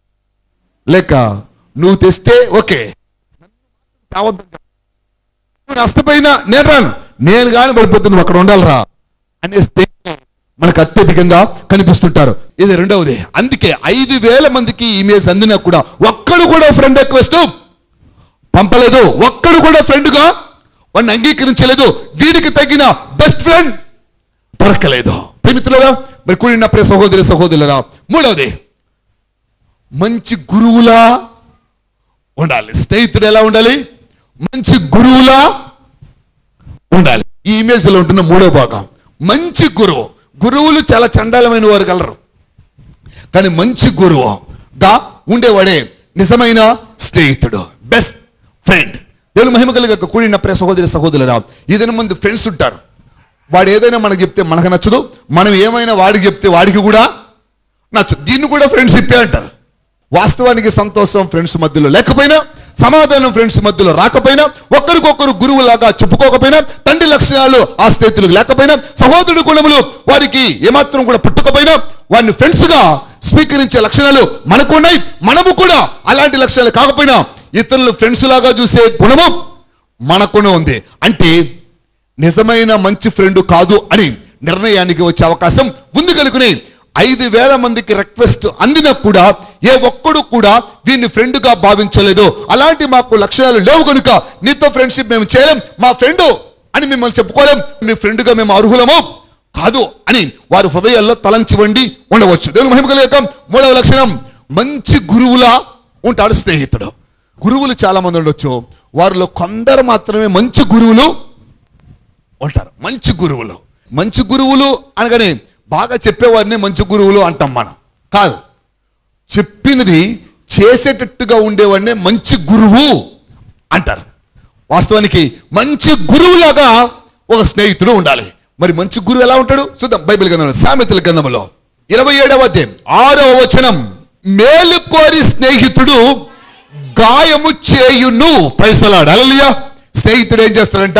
లేక నువ్వు తెస్తే ఓకే తేవద్దు. నువ్వు నష్టపోయినా నేను రాను నేను కానీ పడిపోతే నువ్వు అక్కడ ఉండాలిరా అనే స్నేహితులు మనకు అత్యధికంగా కనిపిస్తుంటారు ఇది రెండవది అందుకే ఐదు వేల మందికి ఇమేజ్ అందినా కూడా ఒక్కడు కూడా ఫ్రెండ్ రిక్వెస్ట్ పంపలేదు ఒక్కడు కూడా ఫ్రెండ్గా వాడిని అంగీకరించలేదు వీడికి తగిన బెస్ట్ ఫ్రెండ్ దొరకలేదు ప్రేమితులరా మరి కూడిన ప్రియ సహోదరి సహోదరులరా మూడవది మంచి గురువులా ఉండాలి స్నేహితుడు ఎలా ఉండాలి మంచి గురువులా ఉండాలి ఈ ఇమేజ్ లో ఉంటున్న మూడో భాగం మంచి గురువు గురువులు చాలా చండాలమైన వారు కలరు కానీ మంచి గురువుగా ఉండేవాడే నిజమైన స్నేహితుడు బెస్ట్ ఫ్రెండ్ దేవుని మహిమ కలిగక కూడిన ప్రియ సహోదరి సహోదరులరా ఏదైనా మంది ఫ్రెండ్స్ ఉంటారు వాడు ఏదైనా మనకు చెప్తే మనకు నచ్చదు మనం ఏమైనా వాడికి చెప్తే వాడికి కూడా నచ్చదు దీన్ని కూడా ఫ్రెండ్షిప్పే అంటారు వాస్తవానికి సంతోషం ఫ్రెండ్స్ మధ్యలో లేకపోయినా సమాధానం ఫ్రెండ్స్ మధ్యలో రాకపోయినా ఒకరికొకరు గురువులాగా చెప్పుకోకపోయినా తండ్రి లక్షణాలు ఆ స్నేహితులకు లేకపోయినా సహోదరుడు గుణములు వారికి ఏమాత్రం కూడా పుట్టకపోయినా వారిని ఫ్రెండ్స్ గా స్వీకరించే లక్షణాలు మనకు ఉన్నాయి మనము కూడా అలాంటి లక్షణాలు కాకపోయినా ఇతరులు ఫ్రెండ్స్ లాగా చూసే గుణము మనకునే ఉంది అంటే నిజమైన మంచి ఫ్రెండ్ కాదు అని నిర్ణయానికి వచ్చే అవకాశం ఉంది కనుకుని ఐదు వేల మందికి రిక్వెస్ట్ అందినా కూడా ఏ ఒక్కడు కూడా వీడిని ఫ్రెండ్ గా భావించలేదు అలాంటి మాకు లక్షణాలు లేవు కనుక నీతో ఫ్రెండ్షిప్ మేము చేయలేం మా ఫ్రెండ్ అని మిమ్మల్ని చెప్పుకోలేం మీ ఫ్రెండ్ గా మేము అర్హులము కాదు అని వారి హృదయాల్లో తలంచివండి ఉండవచ్చు దేవుని మహిమ కలిగాక మూడవ లక్షణం మంచి గురువులా ఉంటాడు స్నేహితుడు గురువులు చాలా మంది ఉండొచ్చు వారిలో కొందరు మాత్రమే మంచి గురువులు ఉంటారు మంచి గురువులు మంచి గురువులు అనగానే బాగా చెప్పేవారిని మంచి గురువులు అంటాం మనం కాదు చెప్పినది చేసేటట్టుగా ఉండేవాడినే మంచి గురువు అంటారు వాస్తవానికి మంచి గురువులాగా ఒక స్నేహితుడు ఉండాలి మరి మంచి గురువు ఎలా ఉంటాడు చూద్దాం బైబిల్ గ్రంథంలో సామెతల గ్రంథంలో ఇరవై ఏడవ అధ్యాయం ఆరవ వచనం మేలు కోరి స్నేహితుడు గాయము చేయును ప్రైస్తలాడు అలలియా స్నేహితుడు ఏం చేస్తాడంట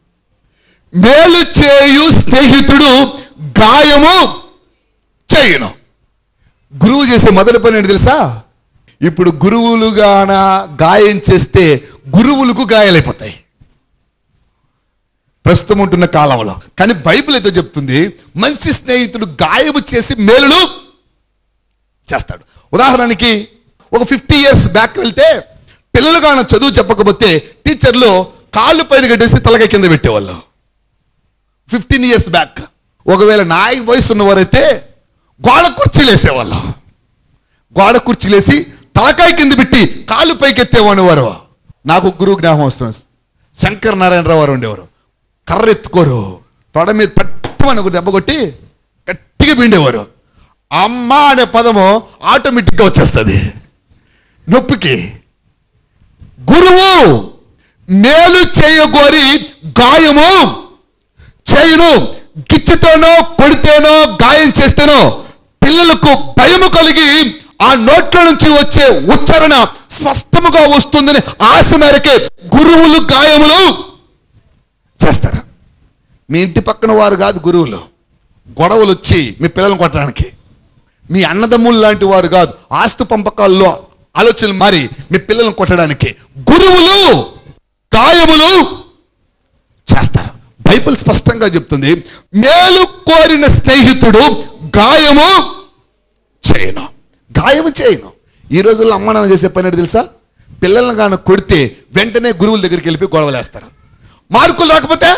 మేలు చేయు స్నేహితుడు గాయము చేయును గురువు చేసే మొదటి పని ఏంటి తెలుసా ఇప్పుడు గురువులుగాన గాయం చేస్తే గురువులకు గాయాలైపోతాయి ప్రస్తుతం ఉంటున్న కాలంలో కానీ బైబిల్ అయితే చెప్తుంది మంచి స్నేహితుడు గాయము చేసి మేలులు చేస్తాడు ఉదాహరణకి ఒక ఫిఫ్టీ ఇయర్స్ బ్యాక్ వెళ్తే పిల్లలు కాన చదువు చెప్పకపోతే టీచర్లు కాళ్ళు పైన కట్టేసి తలకాయ కింద పెట్టేవాళ్ళు ఫిఫ్టీన్ ఇయర్స్ బ్యాక్ ఒకవేళ నా వయసు ఉన్నవారైతే గోడ కుర్చీలు వేసేవాళ్ళు గోడ కుర్చీలేసి తలకాయ కింద పెట్టి కాళ్ళు పైకి ఎత్తేవాడు నాకు గురువు జ్ఞాపకం వస్తుంది శంకర్ నారాయణరావు వారు ఉండేవారు కర్ర ఎత్తుకోరు తొడ మీద పట్టమని ఒక దెబ్బ కొట్టి గట్టిగా పిండేవారు అమ్మ అనే పదము ఆటోమేటిక్గా వచ్చేస్తుంది నొప్పికి గురువు మేలు చేయగోరి గాయము చేయును గిచ్చితోనో కొడితేనో గాయం చేస్తేనో పిల్లలకు భయము కలిగి ఆ నోట్ల నుంచి వచ్చే ఉచ్చారణ స్పష్టముగా వస్తుందని ఆశ మేరకే గురువులు గాయములు చేస్తారు మీ ఇంటి పక్కన వారు కాదు గురువులు గొడవలు వచ్చి మీ పిల్లల్ని కొట్టడానికి మీ అన్నదమ్ములు లాంటి వారు కాదు ఆస్తు పంపకాల్లో ఆలోచనలు మారి మీ పిల్లల్ని కొట్టడానికి గురువులు గాయములు చేస్తారు బైబిల్ స్పష్టంగా చెప్తుంది మేలు కోరిన స్నేహితుడు గాయము చేయను గాయము చేయను ఈ రోజుల్లో అమ్మ నాన్న చేసే పని ఏంటి తెలుసా పిల్లల్ని కానీ కొడితే వెంటనే గురువుల దగ్గరికి వెళ్ళి గొడవలేస్తారు మార్కులు రాకపోతే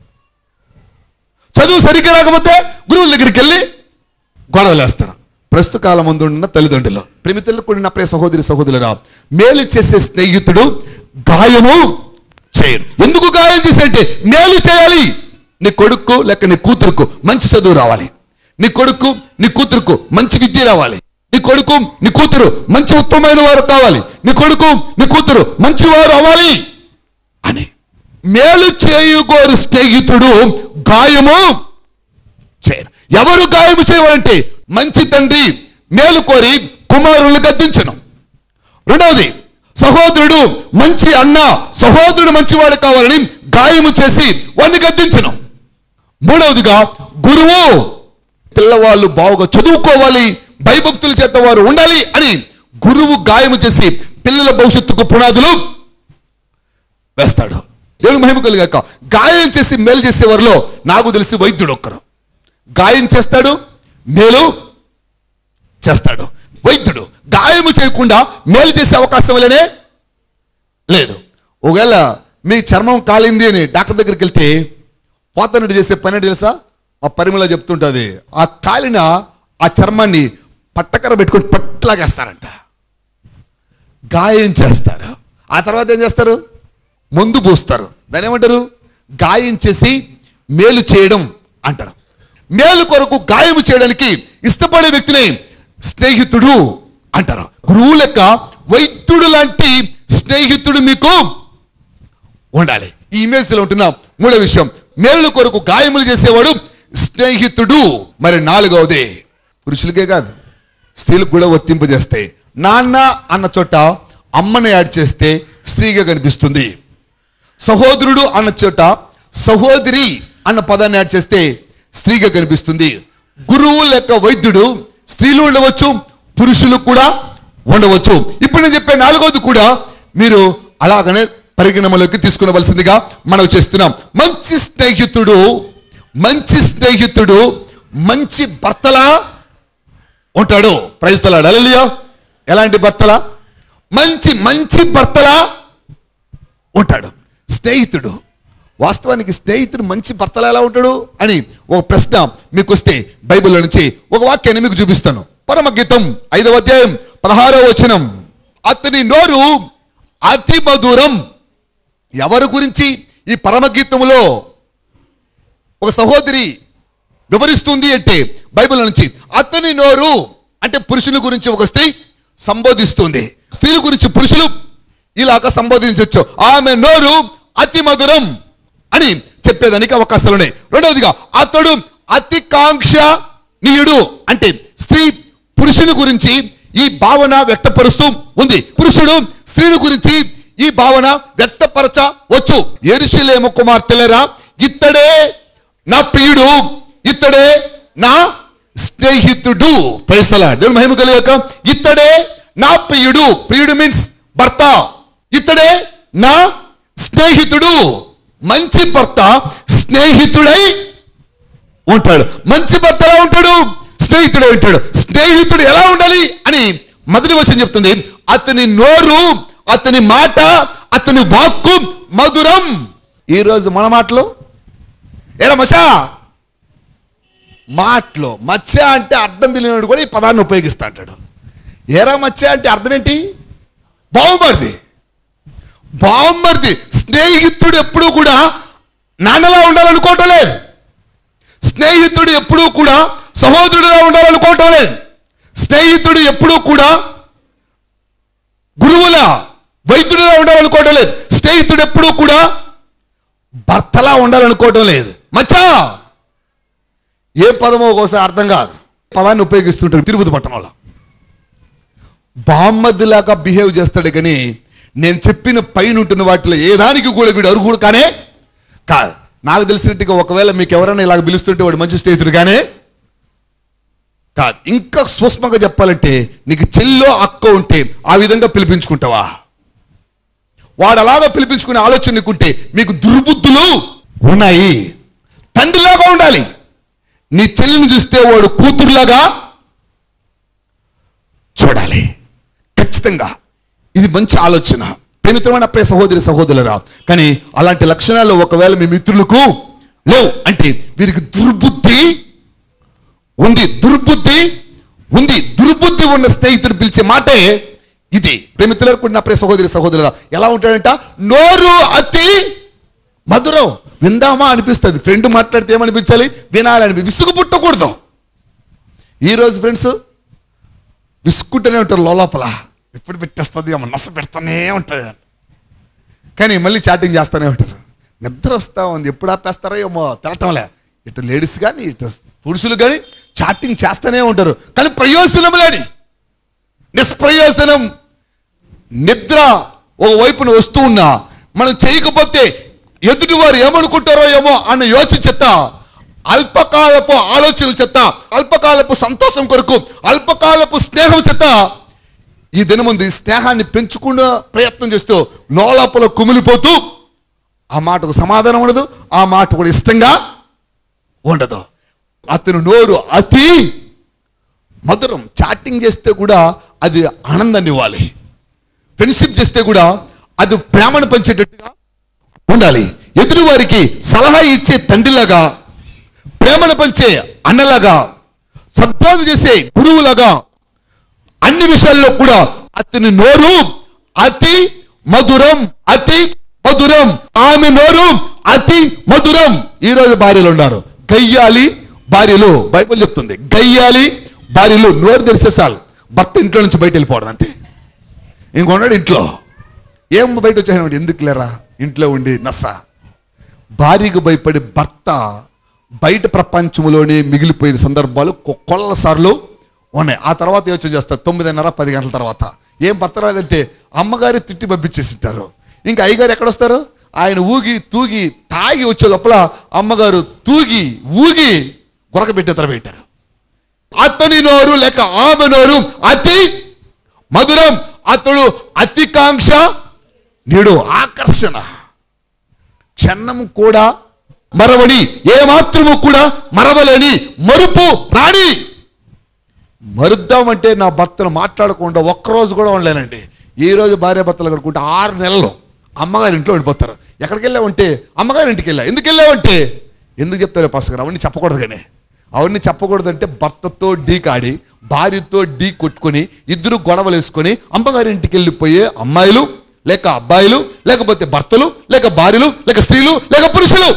చదువు సరిగ్గా రాకపోతే గురువుల దగ్గరికి వెళ్ళి గొడవలేస్తారు ప్రస్తుత కాలం ముందు ఉన్న తల్లిదండ్రులు ప్రేమితులు కూడిన ప్రియ సహోదరి సహోదరురా మేలు చేసే స్నేహితుడు గాయము చేయడు ఎందుకు గాయం చేశాడంటే మేలు చేయాలి నీ కొడుకు లేక నీ కూతురుకు మంచి చదువు రావాలి నీ కొడుకు నీ కూతురుకు మంచి విద్య రావాలి నీ కొడుకు నీ కూతురు మంచి ఉత్తమమైన వారు కావాలి నీ కొడుకు నీ కూతురు మంచి వారు అవ్వాలి అని మేలు చేయుగోరు స్నేహితుడు గాయము చేయరు ఎవరు గాయము చేయవాలంటే మంచి తండ్రి మేలు కోరి కుమారులను గద్దించను రెండవది సహోదరుడు మంచి అన్న సహోదరుడు మంచివాడు కావాలని గాయము చేసి వాడిని గద్దించను మూడవదిగా గురువు పిల్లవాళ్ళు బావుగా చదువుకోవాలి భయభక్తుల చేత వారు ఉండాలి అని గురువు గాయము చేసి పిల్లల భవిష్యత్తుకు పునాదులు వేస్తాడు దేవుని మహిమ కలిగాక గాయం చేసి మేలు చేసేవారిలో నాకు తెలిసి వైద్యుడు ఒక్కరు గాయం చేస్తాడు మేలు చేస్తాడు వైద్యుడు గాయము చేయకుండా మేలు చేసే అవకాశం లేనే లేదు ఒకవేళ మీ చర్మం కాలింది అని డాక్టర్ దగ్గరికి వెళ్తే పోతనట్టు చేసే పని ఏంటి తెలుసా ఆ పరిమళ చెప్తుంటుంది ఆ కాలిన ఆ చర్మాన్ని పట్టకర పెట్టుకొని పట్లాగేస్తారంట గాయం చేస్తారు ఆ తర్వాత ఏం చేస్తారు మందు పూస్తారు దాని ఏమంటారు గాయం చేసి మేలు చేయడం అంటారు మేలు కొరకు గాయము చేయడానికి ఇష్టపడే వ్యక్తిని స్నేహితుడు అంటారు గురువు లెక్క వైద్యుడు లాంటి స్నేహితుడు మీకు ఉండాలి ఈ ఇమేజ్ లో ఉంటున్న మూడో విషయం మేలు కొరకు గాయములు చేసేవాడు స్నేహితుడు మరి నాలుగవది పురుషులకే కాదు స్త్రీలకు కూడా వర్తింపజేస్తాయి నాన్న అన్న చోట అమ్మని యాడ్ చేస్తే స్త్రీగా కనిపిస్తుంది సహోదరుడు అన్న చోట సహోదరి అన్న పదాన్ని యాడ్ చేస్తే స్త్రీగా కనిపిస్తుంది గురువు లెక్క వైద్యుడు స్త్రీలు ఉండవచ్చు పురుషులు కూడా ఉండవచ్చు ఇప్పుడు నేను చెప్పే నాలుగవది కూడా మీరు అలాగనే పరిగణనలోకి తీసుకునవలసిందిగా మనం చేస్తున్నాం మంచి స్నేహితుడు మంచి స్నేహితుడు మంచి భర్తలా ఉంటాడు ప్రైస్తలాడు అలలియో ఎలాంటి భర్తలా మంచి మంచి భర్తలా ఉంటాడు స్నేహితుడు వాస్తవానికి స్నేహితుడు మంచి భర్తలు ఎలా ఉంటాడు అని ఒక ప్రశ్న మీకు వస్తే బైబిల్లో నుంచి ఒక వాక్యాన్ని మీకు చూపిస్తాను పరమగీతం ఐదవ అధ్యాయం పదహారవ వచనం అతని నోరు అతి మధురం ఎవరి గురించి ఈ పరమగీతములో ఒక సహోదరి వివరిస్తుంది అంటే బైబిల్ నుంచి అతని నోరు అంటే పురుషుల గురించి ఒక స్త్రీ సంబోధిస్తుంది స్త్రీల గురించి పురుషులు ఇలాగ సంబోధించవచ్చు ఆమె నోరు అతి మధురం అని చెప్పేదానికి అవకాశాలు ఉన్నాయి రెండవదిగా అతడు అతి కాంక్షనీయుడు అంటే స్త్రీ పురుషుని గురించి ఈ భావన వ్యక్తపరుస్తూ ఉంది పురుషుడు స్త్రీని గురించి ఈ భావన వ్యక్తపరచవచ్చు ఎరుషులేము కుమార్తెలరా ఇత్తడే నా ప్రియుడు ఇత్తడే నా స్నేహితుడు ప్రయస్తలా దేవుని మహిమ కలిగాక ఇత్తడే నా ప్రియుడు ప్రియుడు మీన్స్ భర్త ఇతడే నా స్నేహితుడు మంచి భర్త స్నేహితుడై ఉంటాడు మంచి భర్త ఎలా ఉంటాడు స్నేహితుడే ఉంటాడు స్నేహితుడు ఎలా ఉండాలి అని మొదటి వచనం చెప్తుంది అతని నోరు అతని మాట అతని వాక్కు మధురం ఈ రోజు మన మాటలు ఎలా మచా మాటలో మచ్చ అంటే అర్థం తెలియనివాడు కూడా ఈ పదాన్ని ఉపయోగిస్తా అంటాడు ఏరా మచ్చ అంటే అర్థం ఏంటి బావుమరిది బావుమరిది స్నేహితుడు ఎప్పుడూ కూడా నాన్నలా ఉండాలనుకోవటం లేదు స్నేహితుడు ఎప్పుడూ కూడా సహోదరుడుగా ఉండాలనుకోవటం లేదు స్నేహితుడు ఎప్పుడూ కూడా గురువుల వైద్యుడిగా ఉండాలనుకోవటం లేదు స్నేహితుడు ఎప్పుడూ కూడా భర్తలా ఉండాలనుకోవటం లేదు మచ్చా ఏ పదమో ఒకసారి అర్థం కాదు పదాన్ని ఉపయోగిస్తుంటారు తిరుపతి పట్టణంలో బామ్మద్దిలాగా బిహేవ్ చేస్తాడు కానీ నేను చెప్పిన పైన ఉంటున్న వాటిలో ఏ దానికి కూడా వీడు అర్హుడు కానే కాదు నాకు తెలిసినట్టుగా ఒకవేళ మీకు ఎవరైనా ఇలాగ పిలుస్తుంటే వాడు మంచి స్నేహితుడు కానీ కాదు ఇంకా సూక్ష్మంగా చెప్పాలంటే నీకు చెల్లో అక్క ఉంటే ఆ విధంగా పిలిపించుకుంటావా వాడు అలాగా పిలిపించుకునే ఆలోచన నీకుంటే మీకు దుర్బుద్ధులు ఉన్నాయి తండ్రిలాగా ఉండాలి నీ చెల్లిని చూస్తే వాడు కూతురులాగా చూడాలి ఖచ్చితంగా ఇది మంచి ఆలోచన ప్రేమితమైన ప్రియ సహోదరి సహోదరులరా కానీ అలాంటి లక్షణాలు ఒకవేళ మీ మిత్రులకు లేవు అంటే వీరికి దుర్బుద్ధి ఉంది దుర్బుద్ధి ఉంది దుర్బుద్ధి ఉన్న స్నేహితుడు పిలిచే మాటే ఇది ప్రేమితులకు కూడా నా ప్రియ సహోదరి సహోదరుల ఎలా ఉంటాడంట నోరు అతి మధురం విందామా అనిపిస్తుంది ఫ్రెండ్ మాట్లాడితే ఏమనిపించాలి వినాలని విసుగు పుట్టకూడదు ఈరోజు ఫ్రెండ్స్ విసుక్కుంటూనే ఉంటారు లోపల ఎప్పుడు పెట్టేస్తుంది అమ్మ నస పెడతానే ఉంటుంది కానీ మళ్ళీ చాటింగ్ చేస్తూనే ఉంటారు నిద్ర వస్తా ఉంది ఎప్పుడు ఆపేస్తారో ఏమో తెలటంలే ఇటు లేడీస్ కానీ ఇటు పురుషులు కానీ చాటింగ్ చేస్తూనే ఉంటారు కానీ ప్రయోజనం లేని నిష్ప్రయోజనం నిద్ర ఓ వైపున వస్తూ ఉన్నా మనం చేయకపోతే ఎదుటి వారు ఏమనుకుంటారో ఏమో అన్న యోచన చెత్త అల్పకాలపు ఆలోచనల చెత్త అల్పకాలపు సంతోషం కొరకు అల్పకాలపు స్నేహం చెత్త ఈ దినముందు ఈ స్నేహాన్ని పెంచుకునే ప్రయత్నం చేస్తూ లోపల కుమిలిపోతూ ఆ మాటకు సమాధానం ఉండదు ఆ మాట కూడా ఇష్టంగా ఉండదు అతను నోరు అతి మధురం చాటింగ్ చేస్తే కూడా అది ఆనందాన్ని ఇవ్వాలి ఫ్రెండ్షిప్ చేస్తే కూడా అది ప్రేమను పంచేటట్టుగా ఉండాలి ఎదురు వారికి సలహా ఇచ్చే తండ్రిలాగా ప్రేమను పంచే అన్నలాగా సద్బోధ చేసే గురువులాగా అన్ని విషయాల్లో కూడా అతని నోరు అతి మధురం అతి మధురం ఆమె నోరు అతి మధురం ఈ రోజు భార్యలు ఉన్నారు గయ్యాలి భార్యలు బైబిల్ చెప్తుంది గయ్యాలి భార్యలు నోరు తెరిసే చాలు భర్త ఇంట్లో నుంచి బయట వెళ్ళిపోవడం అంతే ఇంకొన్నాడు ఇంట్లో ఏం బయట వచ్చాను ఎందుకు లేరా ఇంట్లో ఉండి నస్స భార్యకు భయపడి భర్త బయట ప్రపంచంలోనే మిగిలిపోయిన సందర్భాలు కొ- కొల్ల సార్లు ఉన్నాయి ఆ తర్వాత యోచన చేస్తారు తొమ్మిదిన్నర పది గంటల తర్వాత ఏం భర్త రాదంటే అమ్మగారి తిట్టి పంపించేసింటారు ఇంకా అయ్యగారు ఎక్కడొస్తారు ఆయన ఊగి తూగి తాగి వచ్చే లోపల అమ్మగారు తూగి ఊగి గురక పెట్టే తర పెట్టారు అతని నోరు లేక ఆమె నోరు అతి మధురం అతడు అతికాంక్ష నీడు ఆకర్షణ క్షణము కూడా మరవని ఏ మాత్రము కూడా మరవలేని మరుపు రాణి మరుద్దామంటే నా భర్తను మాట్లాడకుండా ఒక్కరోజు కూడా ఉండలేనండి ఈ రోజు భార్య భర్తలు కడుకుంటే ఆరు నెలలు అమ్మగారి ఇంట్లో వెళ్ళిపోతారు ఎక్కడికి వెళ్ళావంటే అమ్మగారి ఇంటికి వెళ్ళా ఎందుకు వెళ్ళావంటే ఎందుకు చెప్తారు పాస్ గారు అవన్నీ చెప్పకూడదు కానీ అవన్నీ చెప్పకూడదంటే భర్తతో ఢీ కాడి భార్యతో ఢీ కొట్టుకొని ఇద్దరు గొడవలు వేసుకొని అమ్మగారి ఇంటికి వెళ్ళిపోయే అమ్మాయిలు లేక అబ్బాయిలు లేకపోతే భర్తలు లేక భార్యలు లేక స్త్రీలు లేక పురుషులు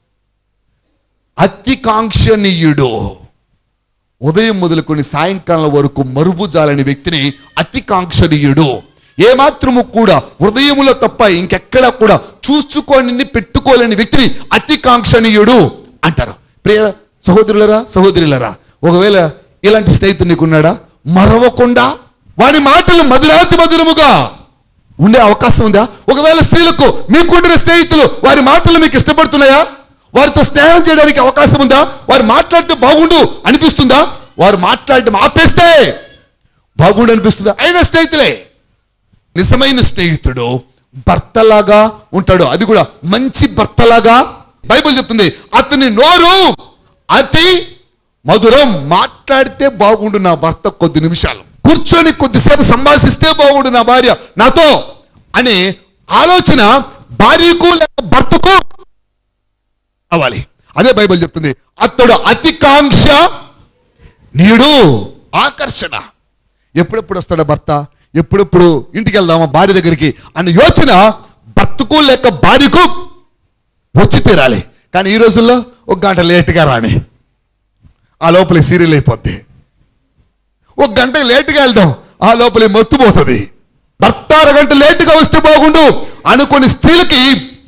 అతి కాంక్షణీయుడు ఉదయం మొదలుకొని సాయంకాలం వరకు మరుపుజాలని వ్యక్తిని అతి కాంక్షణీయుడు ఏమాత్రము కూడా హృదయములో తప్ప ఇంకెక్కడా కూడా చూసుకోని పెట్టుకోలేని వ్యక్తిని అతి కాంక్షణీయుడు అంటారు ప్రియ సహోదరులరా సహోదరులరా ఒకవేళ ఇలాంటి స్నేహితుడు నీకున్నాడా మరవకుండా వాడి మాటలు మధురాతి మధురముగా ఉండే అవకాశం ఉందా ఒకవేళ స్త్రీలకు మీకుండిన స్నేహితులు వారి మాటలు మీకు ఇష్టపడుతున్నాయా వారితో స్నేహం చేయడానికి అవకాశం ఉందా వారు మాట్లాడితే బాగుండు అనిపిస్తుందా వారు మాట్లాడటం ఆపేస్తే బాగుండు అనిపిస్తుంది అయినా స్నేహితులే నిజమైన స్నేహితుడు భర్తలాగా ఉంటాడు అది కూడా మంచి భర్తలాగా బైబిల్ చెప్తుంది అతని నోరు అతి మధురం మాట్లాడితే బాగుండు నా భర్త కొద్ది నిమిషాలు కూర్చొని కొద్దిసేపు సంభాషిస్తే బాగుండు నా భార్య నాతో అనే ఆలోచన భార్యకు లేక భర్తకు కావాలి అదే బైబిల్ చెప్తుంది అతడు అతికాంక్ష నీడు ఆకర్షణ ఎప్పుడెప్పుడు వస్తాడా భర్త ఎప్పుడెప్పుడు ఇంటికి వెళ్దామా భార్య దగ్గరికి అన్న యోచన భర్తకు లేక భార్యకు వచ్చి తీరాలి కానీ ఈ రోజుల్లో ఒక గంట లేట్గా రాని ఆ లోపల సీరియల్ అయిపోద్ది ఒక గంట లేట్గా వెళ్దాం ఆ లోపల మొత్తుపోతుంది భర్త అరగంట లేటుగా వస్తే బాగుండు అనుకుని స్త్రీలకి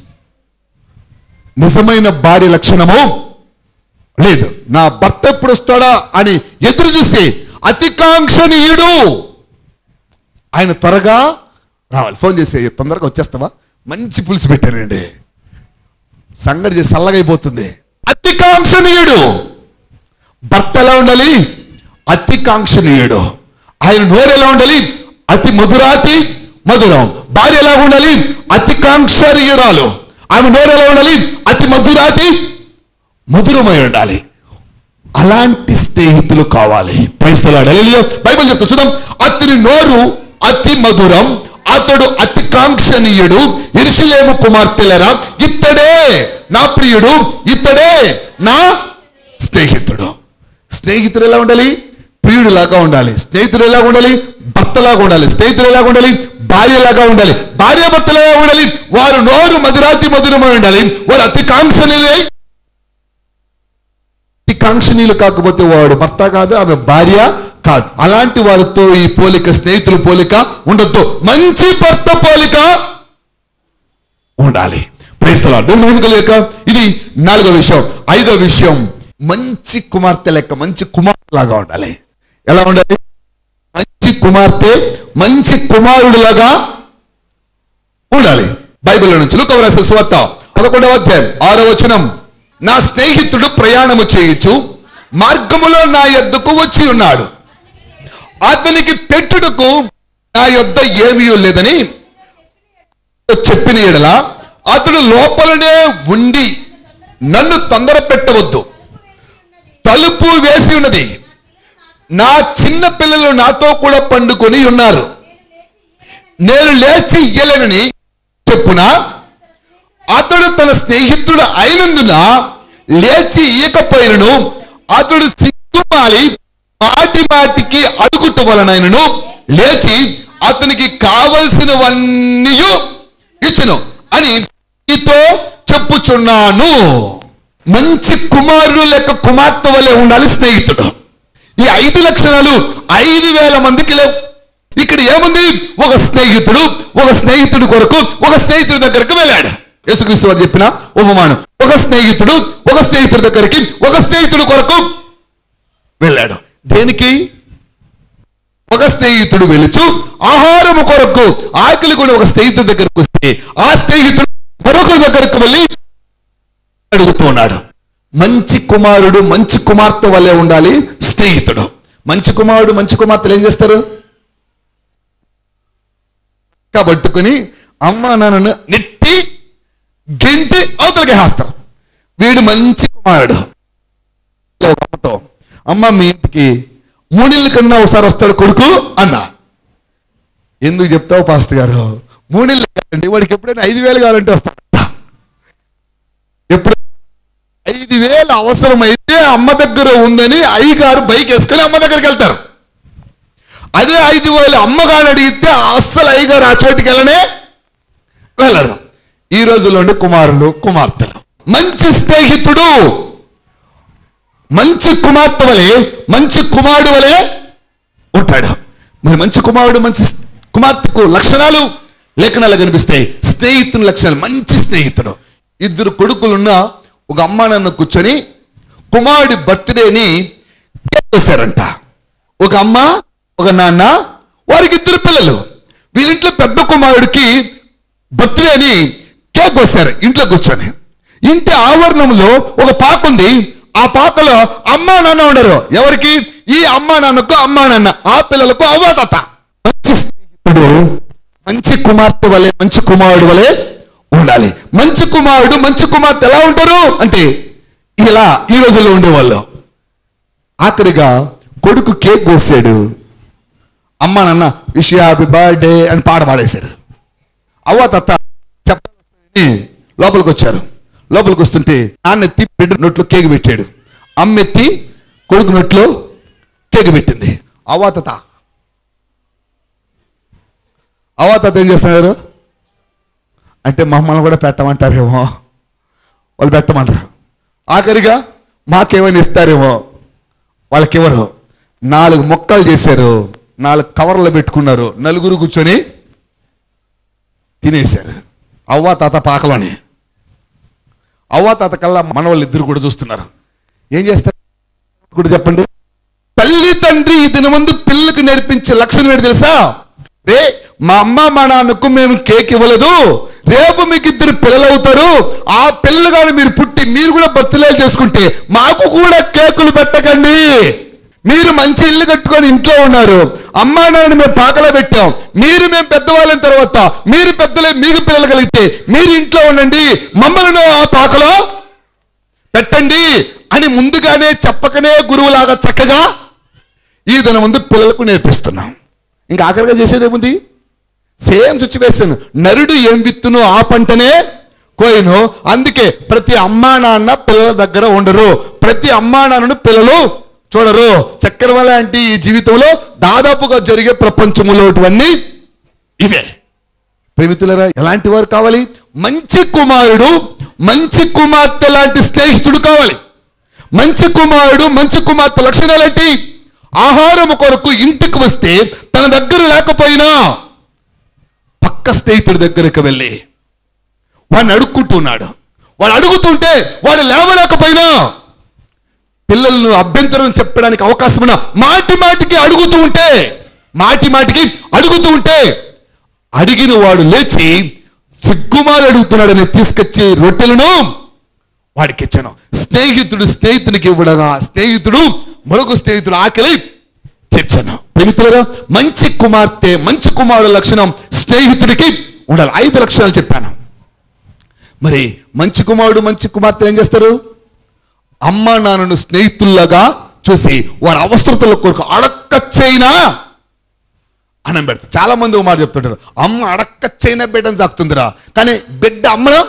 నిజమైన భార్య లక్షణము లేదు నా భర్త ఎప్పుడు వస్తాడా అని ఎదురు చూసి అతికాంక్షణీయుడు ఆయన త్వరగా రావాలి ఫోన్ చేసి తొందరగా వచ్చేస్తావా మంచి పులుసు పెట్టానండి సంగతి చేసి చల్లగైపోతుంది అతికాంక్షణీయుడు భర్త ఎలా ఉండాలి అతికాంక్షణీయుడు ఆయన నోరు ఎలా ఉండాలి అతి మధురాతి మధురం భార్య ఎలా ఉండాలి అతికాంక్షణీయురాలు ఆమె నోరు ఎలా ఉండాలి అతి మధురాతి మధురమై ఉండాలి అలాంటి స్నేహితులు కావాలి క్రైస్తలాడు బైబిల్ చెప్తా చూద్దాం అతని నోరు అతి మధురం అతడు అతి కాంక్షణీయుడు ఇరుషులేము కుమార్తెలరా ఇత్తడే నా ప్రియుడు ఇత్తడే నా స్నేహితుడు స్నేహితుడు ఎలా ఉండాలి ప్రియుడు లాగా ఉండాలి స్నేహితుడు ఎలా ఉండాలి భర్తలాగా ఉండాలి స్నేహితుడు ఎలా ఉండాలి భార్యలాగా ఉండాలి భార్య భర్తలాగా ఉండాలి వారు నోరు మధురాతి మధురమై ఉండాలి వారు అతి కాంక్షణీయులై ఈ కాంక్షణీయులు కాకపోతే వాడు భర్త కాదు ఆమె భార్య కాదు అలాంటి వారితో ఈ పోలిక స్నేహితుల పోలిక ఉండొద్దు మంచి భర్త పోలిక ఉండాలి లేక ఇది నాలుగో విషయం ఐదో విషయం మంచి కుమార్తె లెక్క మంచి కుమార్తె లాగా ఉండాలి ఎలా ఉండాలి మంచి కుమార్తె మంచి కుమారుడులాగా ఉండాలి బైబిల్ నుంచి లుక రాసిన సువార్త పదకొండవ అధ్యాయం ఆరో వచనం నా స్నేహితుడు ప్రయాణము చేయొచ్చు మార్గములో నా యొద్దకు వచ్చి ఉన్నాడు అతనికి పెట్టుటకు నా యొద్ద ఏమీ లేదని చెప్పిన ఎడల అతడు లోపలనే ఉండి నన్ను తొందర పెట్టవద్దు తలుపు వేసి ఉన్నది నా చిన్న పిల్లలు నాతో కూడా పండుకొని ఉన్నారు నేను లేచి ఇయ్యలేనని చెప్పున అతడు తన స్నేహితుడు అయినందున లేచి ఇయ్యకపోయినను అతడు సిగ్గుమాలి మాటి మాటికి అడుగుట వలనైనను లేచి అతనికి కావలసినవన్నీ ఇచ్చును అని నీతో చెప్పుచున్నాను మంచి కుమారుడు లేక కుమార్తె వలె ఉండాలి స్నేహితుడు ఈ ఐదు లక్షణాలు ఐదు వేల మందికి లేవు ఇక్కడ ఏముంది ఒక స్నేహితుడు ఒక స్నేహితుడి కొరకు ఒక స్నేహితుడి దగ్గరకు వెళ్ళాడు యేసుక్రీస్తు వారు చెప్పిన ఉపమానం ఒక స్నేహితుడు ఒక స్నేహితుడి దగ్గరికి ఒక స్నేహితుడి కొరకు వెళ్ళాడు దేనికి ఒక స్నేహితుడు వెలుచు ఆహారము కొరకు ఆకలి కూడా ఒక స్నేహితుడి దగ్గరకు వస్తే ఆ స్నేహితుడు మరొకరి దగ్గరకు వెళ్ళి అడుగుతున్నాడు మంచి కుమారుడు మంచి కుమార్తె వల్లే ఉండాలి స్నేహితుడు మంచి కుమారుడు మంచి కుమార్తెలు ఏం చేస్తారు పట్టుకుని అమ్మ నాన్నను నెట్టి గెంటి అవతలకి వేస్తారు వీడు మంచి కుమారుడు ఒక అమ్మతో అమ్మ మీ ఇంటికి మూడేళ్ళ కన్నా ఒకసారి వస్తాడు కొడుకు అన్న ఎందుకు చెప్తావు పాస్టర్ గారు మూడేళ్ళు కాదండి వాడికి ఎప్పుడైనా ఐదు వేలు కావాలంటే వస్తాడు ఎప్పుడు ఐదు వేలు అవసరమైతే అమ్మ దగ్గర ఉందని అయ్యగారు బైక్ వేసుకొని అమ్మ దగ్గరికి వెళ్తారు అదే ఐదు వేలు అమ్మగారు అడిగితే అస్సలు అయ్యగారు ఆ చోటికి వెళ్ళనే వెళ్ళరు ఈ రోజుల్లోని కుమారులు కుమార్తెలు మంచి స్నేహితుడు మంచి కుమార్తె వలె మంచి కుమారుడు వలె ఉంటాడు మరి మంచి కుమారుడు మంచి కుమార్తెకు లక్షణాలు లేఖనాలు కనిపిస్తాయి స్నేహితుని లక్షణాలు మంచి స్నేహితుడు ఇద్దరు కొడుకులున్న ఒక అమ్మ నాన్న కూర్చొని కుమారుడి బర్త్డేని చేశారంట ఒక అమ్మ ఒక నాన్న వారికి ఇద్దరు పిల్లలు వీళ్ళింట్లో పెద్ద కుమారుడికి బర్త్డేని కేక్ వస్తారు ఇంట్లో కూర్చొని ఇంటి ఆవరణంలో ఒక పాక ఉంది ఆ పాకలో అమ్మా నాన్న ఉండరు ఎవరికి ఈ అమ్మా నాన్నకు అమ్మా నాన్న ఆ పిల్లలకు అవ్వతాత మంచి స్నేహితుడు మంచి కుమార్తె వలె మంచి కుమారుడు వలె ఉండాలి మంచి కుమారుడు మంచి కుమార్తె ఎలా ఉంటారు అంటే ఇలా ఈ రోజుల్లో ఉండేవాళ్ళు ఆఖరిగా కొడుకు కేక్ కోసాడు అమ్మ నాన్న విష్ హ్యాపీ బర్త్డే అని పాట పాడేశారు అవ్వ తత్త చెప్పని లోపలికి వచ్చారు లోపలికి వస్తుంటే నాన్న ఎత్తి బిడ్డ నోట్లో కేక్ పెట్టాడు అమ్మ ఎత్తి కొడుకు నోట్లో కేక్ పెట్టింది అవ్వ తాత అవ్వ తాత ఏం చేస్తున్నారు అంటే మమ్మల్ని కూడా పెట్టమంటారేమో వాళ్ళు పెట్టమంటారు ఆఖరిగా మాకేమైనా ఇస్తారేమో వాళ్ళకెవరు నాలుగు మొక్కలు చేశారు నాలుగు కవర్లు పెట్టుకున్నారు నలుగురు కూర్చొని తినేశారు అవ్వ తాత పాకలోని అవ్వ తాత కల్లా మనవాళ్ళు ఇద్దరు కూడా చూస్తున్నారు ఏం చేస్తారు కూడా చెప్పండి తల్లి తండ్రి దీని ముందు పిల్లలకు నేర్పించే లక్షణం ఏంటి తెలుసా రే మా అమ్మ మా నాన్నకు మేము కేక్ ఇవ్వలేదు రేపు మీకు ఇద్దరు పిల్లలు అవుతారు ఆ పిల్లలు కానీ మీరు పుట్టి మీరు కూడా బర్త్డేలు చేసుకుంటే మాకు కూడా కేకులు పెట్టకండి మీరు మంచి ఇల్లు కట్టుకొని ఇంట్లో ఉన్నారు అమ్మా నాన్న మేము పాకలో పెట్టాం మీరు మేము పెద్దవాళ్ళైన తర్వాత మీరు పెద్దలే మీకు పిల్లలు కలిగితే మీరు ఇంట్లో ఉండండి మమ్మల్ని ఆ పాకలో పెట్టండి అని ముందుగానే చెప్పకనే గురువులాగా చక్కగా ఈ దిన ముందు పిల్లలకు నేర్పిస్తున్నాం ఇంకా ఆఖరిగా చేసేది ఏముంది సేమ్ సిచ్యువేషన్ నరుడు ఏం విత్తును ఆ పంటనే కోయిను అందుకే ప్రతి అమ్మా నాన్న పిల్లల దగ్గర ఉండరు ప్రతి అమ్మా నాన్నను పిల్లలు చూడరు చక్కెర లాంటి ఈ జీవితంలో దాదాపుగా జరిగే ప్రపంచంలో ఇవన్నీ ఇవే ప్రేమితులరా ఎలాంటి వారు కావాలి మంచి కుమారుడు మంచి కుమార్తె లాంటి స్నేహితుడు కావాలి మంచి కుమారుడు మంచి కుమార్తె లక్షణాలేంటి ఆహారం కొరకు ఇంటికి వస్తే తన దగ్గర లేకపోయినా పక్క స్నేహితుడి దగ్గరికి వెళ్ళి వాడిని అడుక్కుంటున్నాడు వాడు అడుగుతుంటే వాడు లేవలేకపోయినా పిల్లలను అభ్యంతరం చెప్పడానికి అవకాశం ఉన్న మాటి మాటికి అడుగుతూ ఉంటే మాటి మాటికి అడుగుతూ ఉంటే అడిగిన వాడు లేచి సిగ్గుమాలు అడుగుతున్నాడని తీసుకొచ్చి రొట్టెలను వాడికి ఇచ్చాను స్నేహితుడు స్నేహితునికి ఇవ్వడగా స్నేహితుడు మరొక స్నేహితుడు ఆకలి తీర్చాను ప్రేమితులరా మంచి కుమార్తె మంచి కుమారుడు లక్షణం స్నేహితుడికి ఉండాలి ఐదు లక్షణాలు చెప్పాను మరి మంచి కుమారుడు మంచి కుమార్తె ఏం చేస్తారు అమ్మ నాన్నను స్నేహితుల్లాగా చూసి వారి అవసరతల కొరకు అడక్కచ్చైనా అన్నం పెడతారు చాలా మంది ఒక మాట చెప్తుంటారు అమ్మ అడక్కచ్చైనా బిడ్డను సాకుతుందిరా కానీ బిడ్డ అమ్మను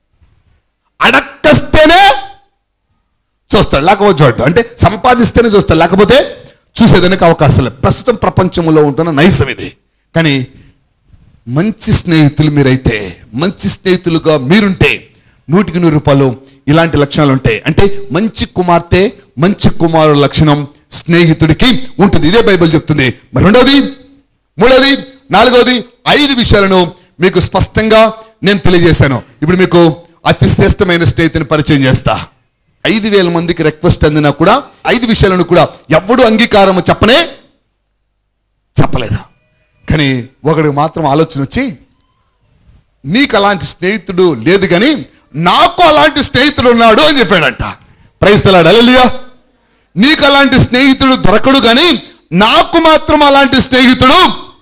అడక్కస్తేనే చూస్తాడు లేకపోతే చూడ్డు అంటే సంపాదిస్తేనే చూస్తాడు లేకపోతే చూసేదానికి అవకాశం లేదు ప్రస్తుతం ప్రపంచంలో ఉంటున్న నైజం ఇది కానీ మంచి స్నేహితులు మీరైతే మంచి స్నేహితులుగా మీరుంటే నూటికి నూరు రూపాయలు ఇలాంటి లక్షణాలు ఉంటాయి అంటే మంచి కుమార్తె మంచి కుమారుడు లక్షణం స్నేహితుడికి ఉంటుంది ఇదే బైబిల్ చెప్తుంది మరి రెండోది మూడోది నాలుగోది ఐదు విషయాలను మీకు స్పష్టంగా నేను తెలియజేశాను ఇప్పుడు మీకు అతి శ్రేష్టమైన స్నేహితుని పరిచయం చేస్తా ఐదు వేల మందికి రిక్వెస్ట్ అందినా కూడా ఐదు విషయాలను కూడా ఎవ్వడు అంగీకారం చెప్పనే చెప్పలేదు కానీ ఒకడికి మాత్రం ఆలోచన వచ్చి నీకు అలాంటి స్నేహితుడు లేదు కానీ నాకు అలాంటి స్నేహితుడు ఉన్నాడు అని చెప్పాడంట ప్రైస్తలాడు అలలియా నీకు అలాంటి స్నేహితుడు దొరకడు కానీ నాకు మాత్రం అలాంటి స్నేహితుడు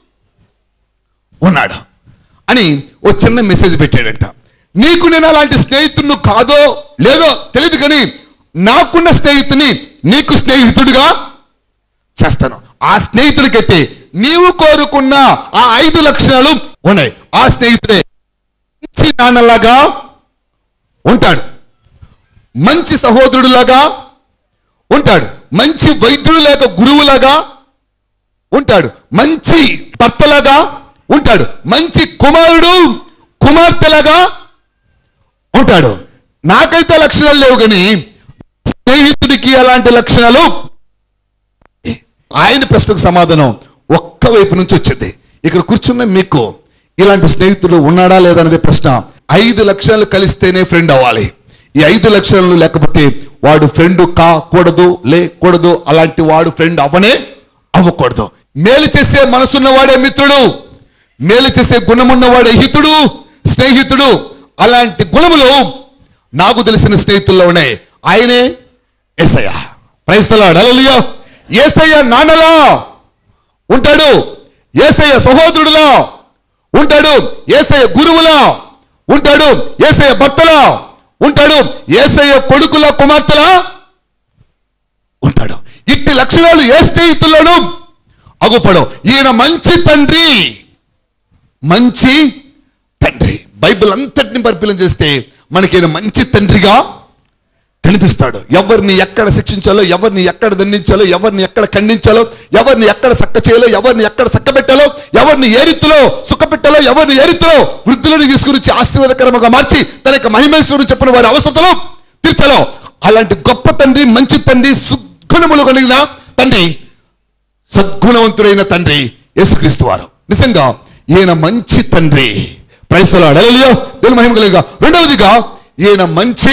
ఉన్నాడు అని ఓ చిన్న మెసేజ్ పెట్టాడంట నీకు నేను అలాంటి స్నేహితుడు కాదో లేదో తెలియదు కానీ నాకున్న స్నేహితుని నీకు స్నేహితుడిగా చేస్తాను ఆ స్నేహితుడికైతే నీవు కోరుకున్న ఆ ఐదు లక్షణాలు ఉన్నాయి ఆ స్నేహితుడే మంచి నాన్నలాగా ఉంటాడు మంచి సహోదరుడులాగా ఉంటాడు మంచి వైద్యుడు లేక గురువులాగా ఉంటాడు మంచి భర్తలాగా ఉంటాడు మంచి కుమారుడు కుమార్తెలాగా ఉంటాడు నాకైతే లక్షణాలు లేవు కానీ స్నేహితుడికి అలాంటి లక్షణాలు ఆయన ప్రశ్నకు సమాధానం ఒక్క వైపు నుంచి వచ్చింది ఇక్కడ కూర్చున్న మీకు ఇలాంటి స్నేహితుడు ఉన్నాడా లేదా అనేది ప్రశ్న ఐదు లక్షణాలు కలిస్తేనే ఫ్రెండ్ అవ్వాలి ఈ ఐదు లక్షణాలు లేకపోతే వాడు ఫ్రెండ్ కాకూడదు లేకూడదు అలాంటి వాడు ఫ్రెండ్ అవ్వనే అవ్వకూడదు మేలు చేసే మనసున్న వాడే మిత్రుడు మేలు చేసే గుణమున్నవాడే హితుడు స్నేహితుడు అలాంటి గుణములు నాకు తెలిసిన స్నేహితుల్లో ఉన్నాయి ఆయనే ఏసయ్య ప్రైస్తలాడు అలలియో ఏసయ్య నాన్నలా ఉంటాడు ఏసయ్య సహోదరుడులా ఉంటాడు ఏసయ్య గురువులా ఉంటాడు ఏసయ్య భర్తలా ఉంటాడు ఏసయ్య కొడుకుల కుమార్తెలా ఉంటాడు ఇట్టి లక్షణాలు ఏ స్నేహితుల్లోనూ అగుపడం ఈయన మంచి తండ్రి మంచి తండ్రి బైబిల్ అంతటిని పరిశీలన చేస్తే మనకి ఈయన మంచి తండ్రిగా కనిపిస్తాడు ఎవరిని ఎక్కడ శిక్షించాలో ఎవరిని ఎక్కడ దండించాలో ఎవరిని ఎక్కడ ఖండించాలో ఎవరిని ఎక్కడ సక్క చేయాలో ఎవరిని ఎక్కడ సక్క పెట్టాలో ఎవరిని ఏ రీతిలో సుఖపెట్టాలో ఎవరిని ఏ రీతిలో వృద్ధులను తీసుకుని వచ్చి ఆశీర్వాదకరంగా మార్చి తన యొక్క మహిమేశ్వరుడు చెప్పిన వారి అవస్థలో తీర్చాలో అలాంటి గొప్ప తండ్రి మంచి తండ్రి సుగుణములు కలిగిన తండ్రి సద్గుణవంతుడైన తండ్రి యేసుక్రీస్తు వారు నిజంగా ఈయన మంచి తండ్రి ప్రైస్తలాడు అలలియో దేవుని మహిమ కలిగా రెండవదిగా ఈయన మంచి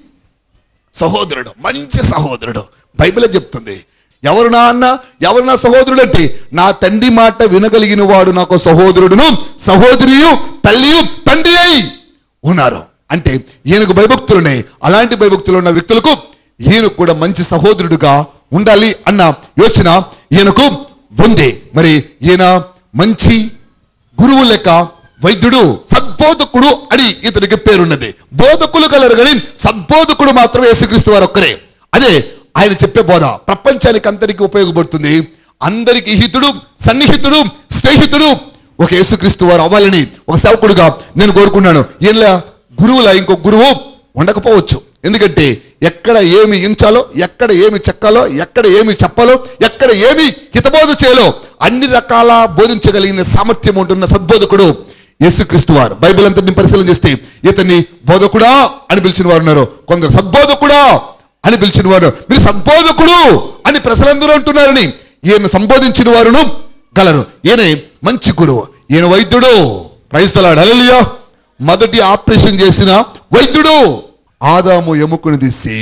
సహోదరుడు మంచి సహోదరుడు బైబిలే చెప్తుంది ఎవరు నా అన్న ఎవరు నా సహోదరుడు అంటే నా తండ్రి మాట వినగలిగిన వాడు నాకు సహోదరుడును సహోదరియు తల్లియు తండ్రి అయి ఉన్నారు అంటే ఈయనకు భయభక్తులున్నాయి అలాంటి భయభక్తులు ఉన్న వ్యక్తులకు ఈయన కూడా మంచి సహోదరుడుగా ఉండాలి అన్న యోచన ఈయనకు ఉంది మరి ఈయన మంచి గురువు లెక్క వైద్యుడు సద్బోధకుడు అని ఇతనికి పేరున్నది బోధకులు కలరు కానీ సద్బోధకుడు మాత్రం యేసుక్రీస్తు వారు ఒక్కరే అదే ఆయన చెప్పే బోధ ప్రపంచానికి అందరికీ ఉపయోగపడుతుంది అందరికి హితుడు సన్నిహితుడు స్నేహితుడు ఒక యేసుక్రీస్తు వారు అవ్వాలని ఒక సేవకుడుగా నేను కోరుకున్నాను ఈయన గురువుల ఇంకో గురువు ఉండకపోవచ్చు ఎందుకంటే ఎక్కడ ఏమి ఇంచాలో ఎక్కడ ఏమి చెక్కాలో ఎక్కడ ఏమి చెప్పాలో ఎక్కడ ఏమి హితబోధ చేయాలో అన్ని రకాల బోధించగలిగిన సామర్థ్యం ఉంటున్న సద్బోధకుడు యేసుక్రీస్తు వారు బైబిల్ అంతటిని పరిశీలన చేస్తే ఇతన్ని బోధకుడా అని పిలిచిన వారు ఉన్నారు కొందరు సద్బోధకుడా అని పిలిచిన వారు మీరు సద్బోధకుడు అని ప్రజలందరూ అంటున్నారని ఈయన సంబోధించిన వారును గలరు ఈయన మంచి గురువు ఈయన వైద్యుడు క్రైస్తలాడు అలలియో మొదటి ఆపరేషన్ చేసిన వైద్యుడు ఆదాము ఎముకను తీసి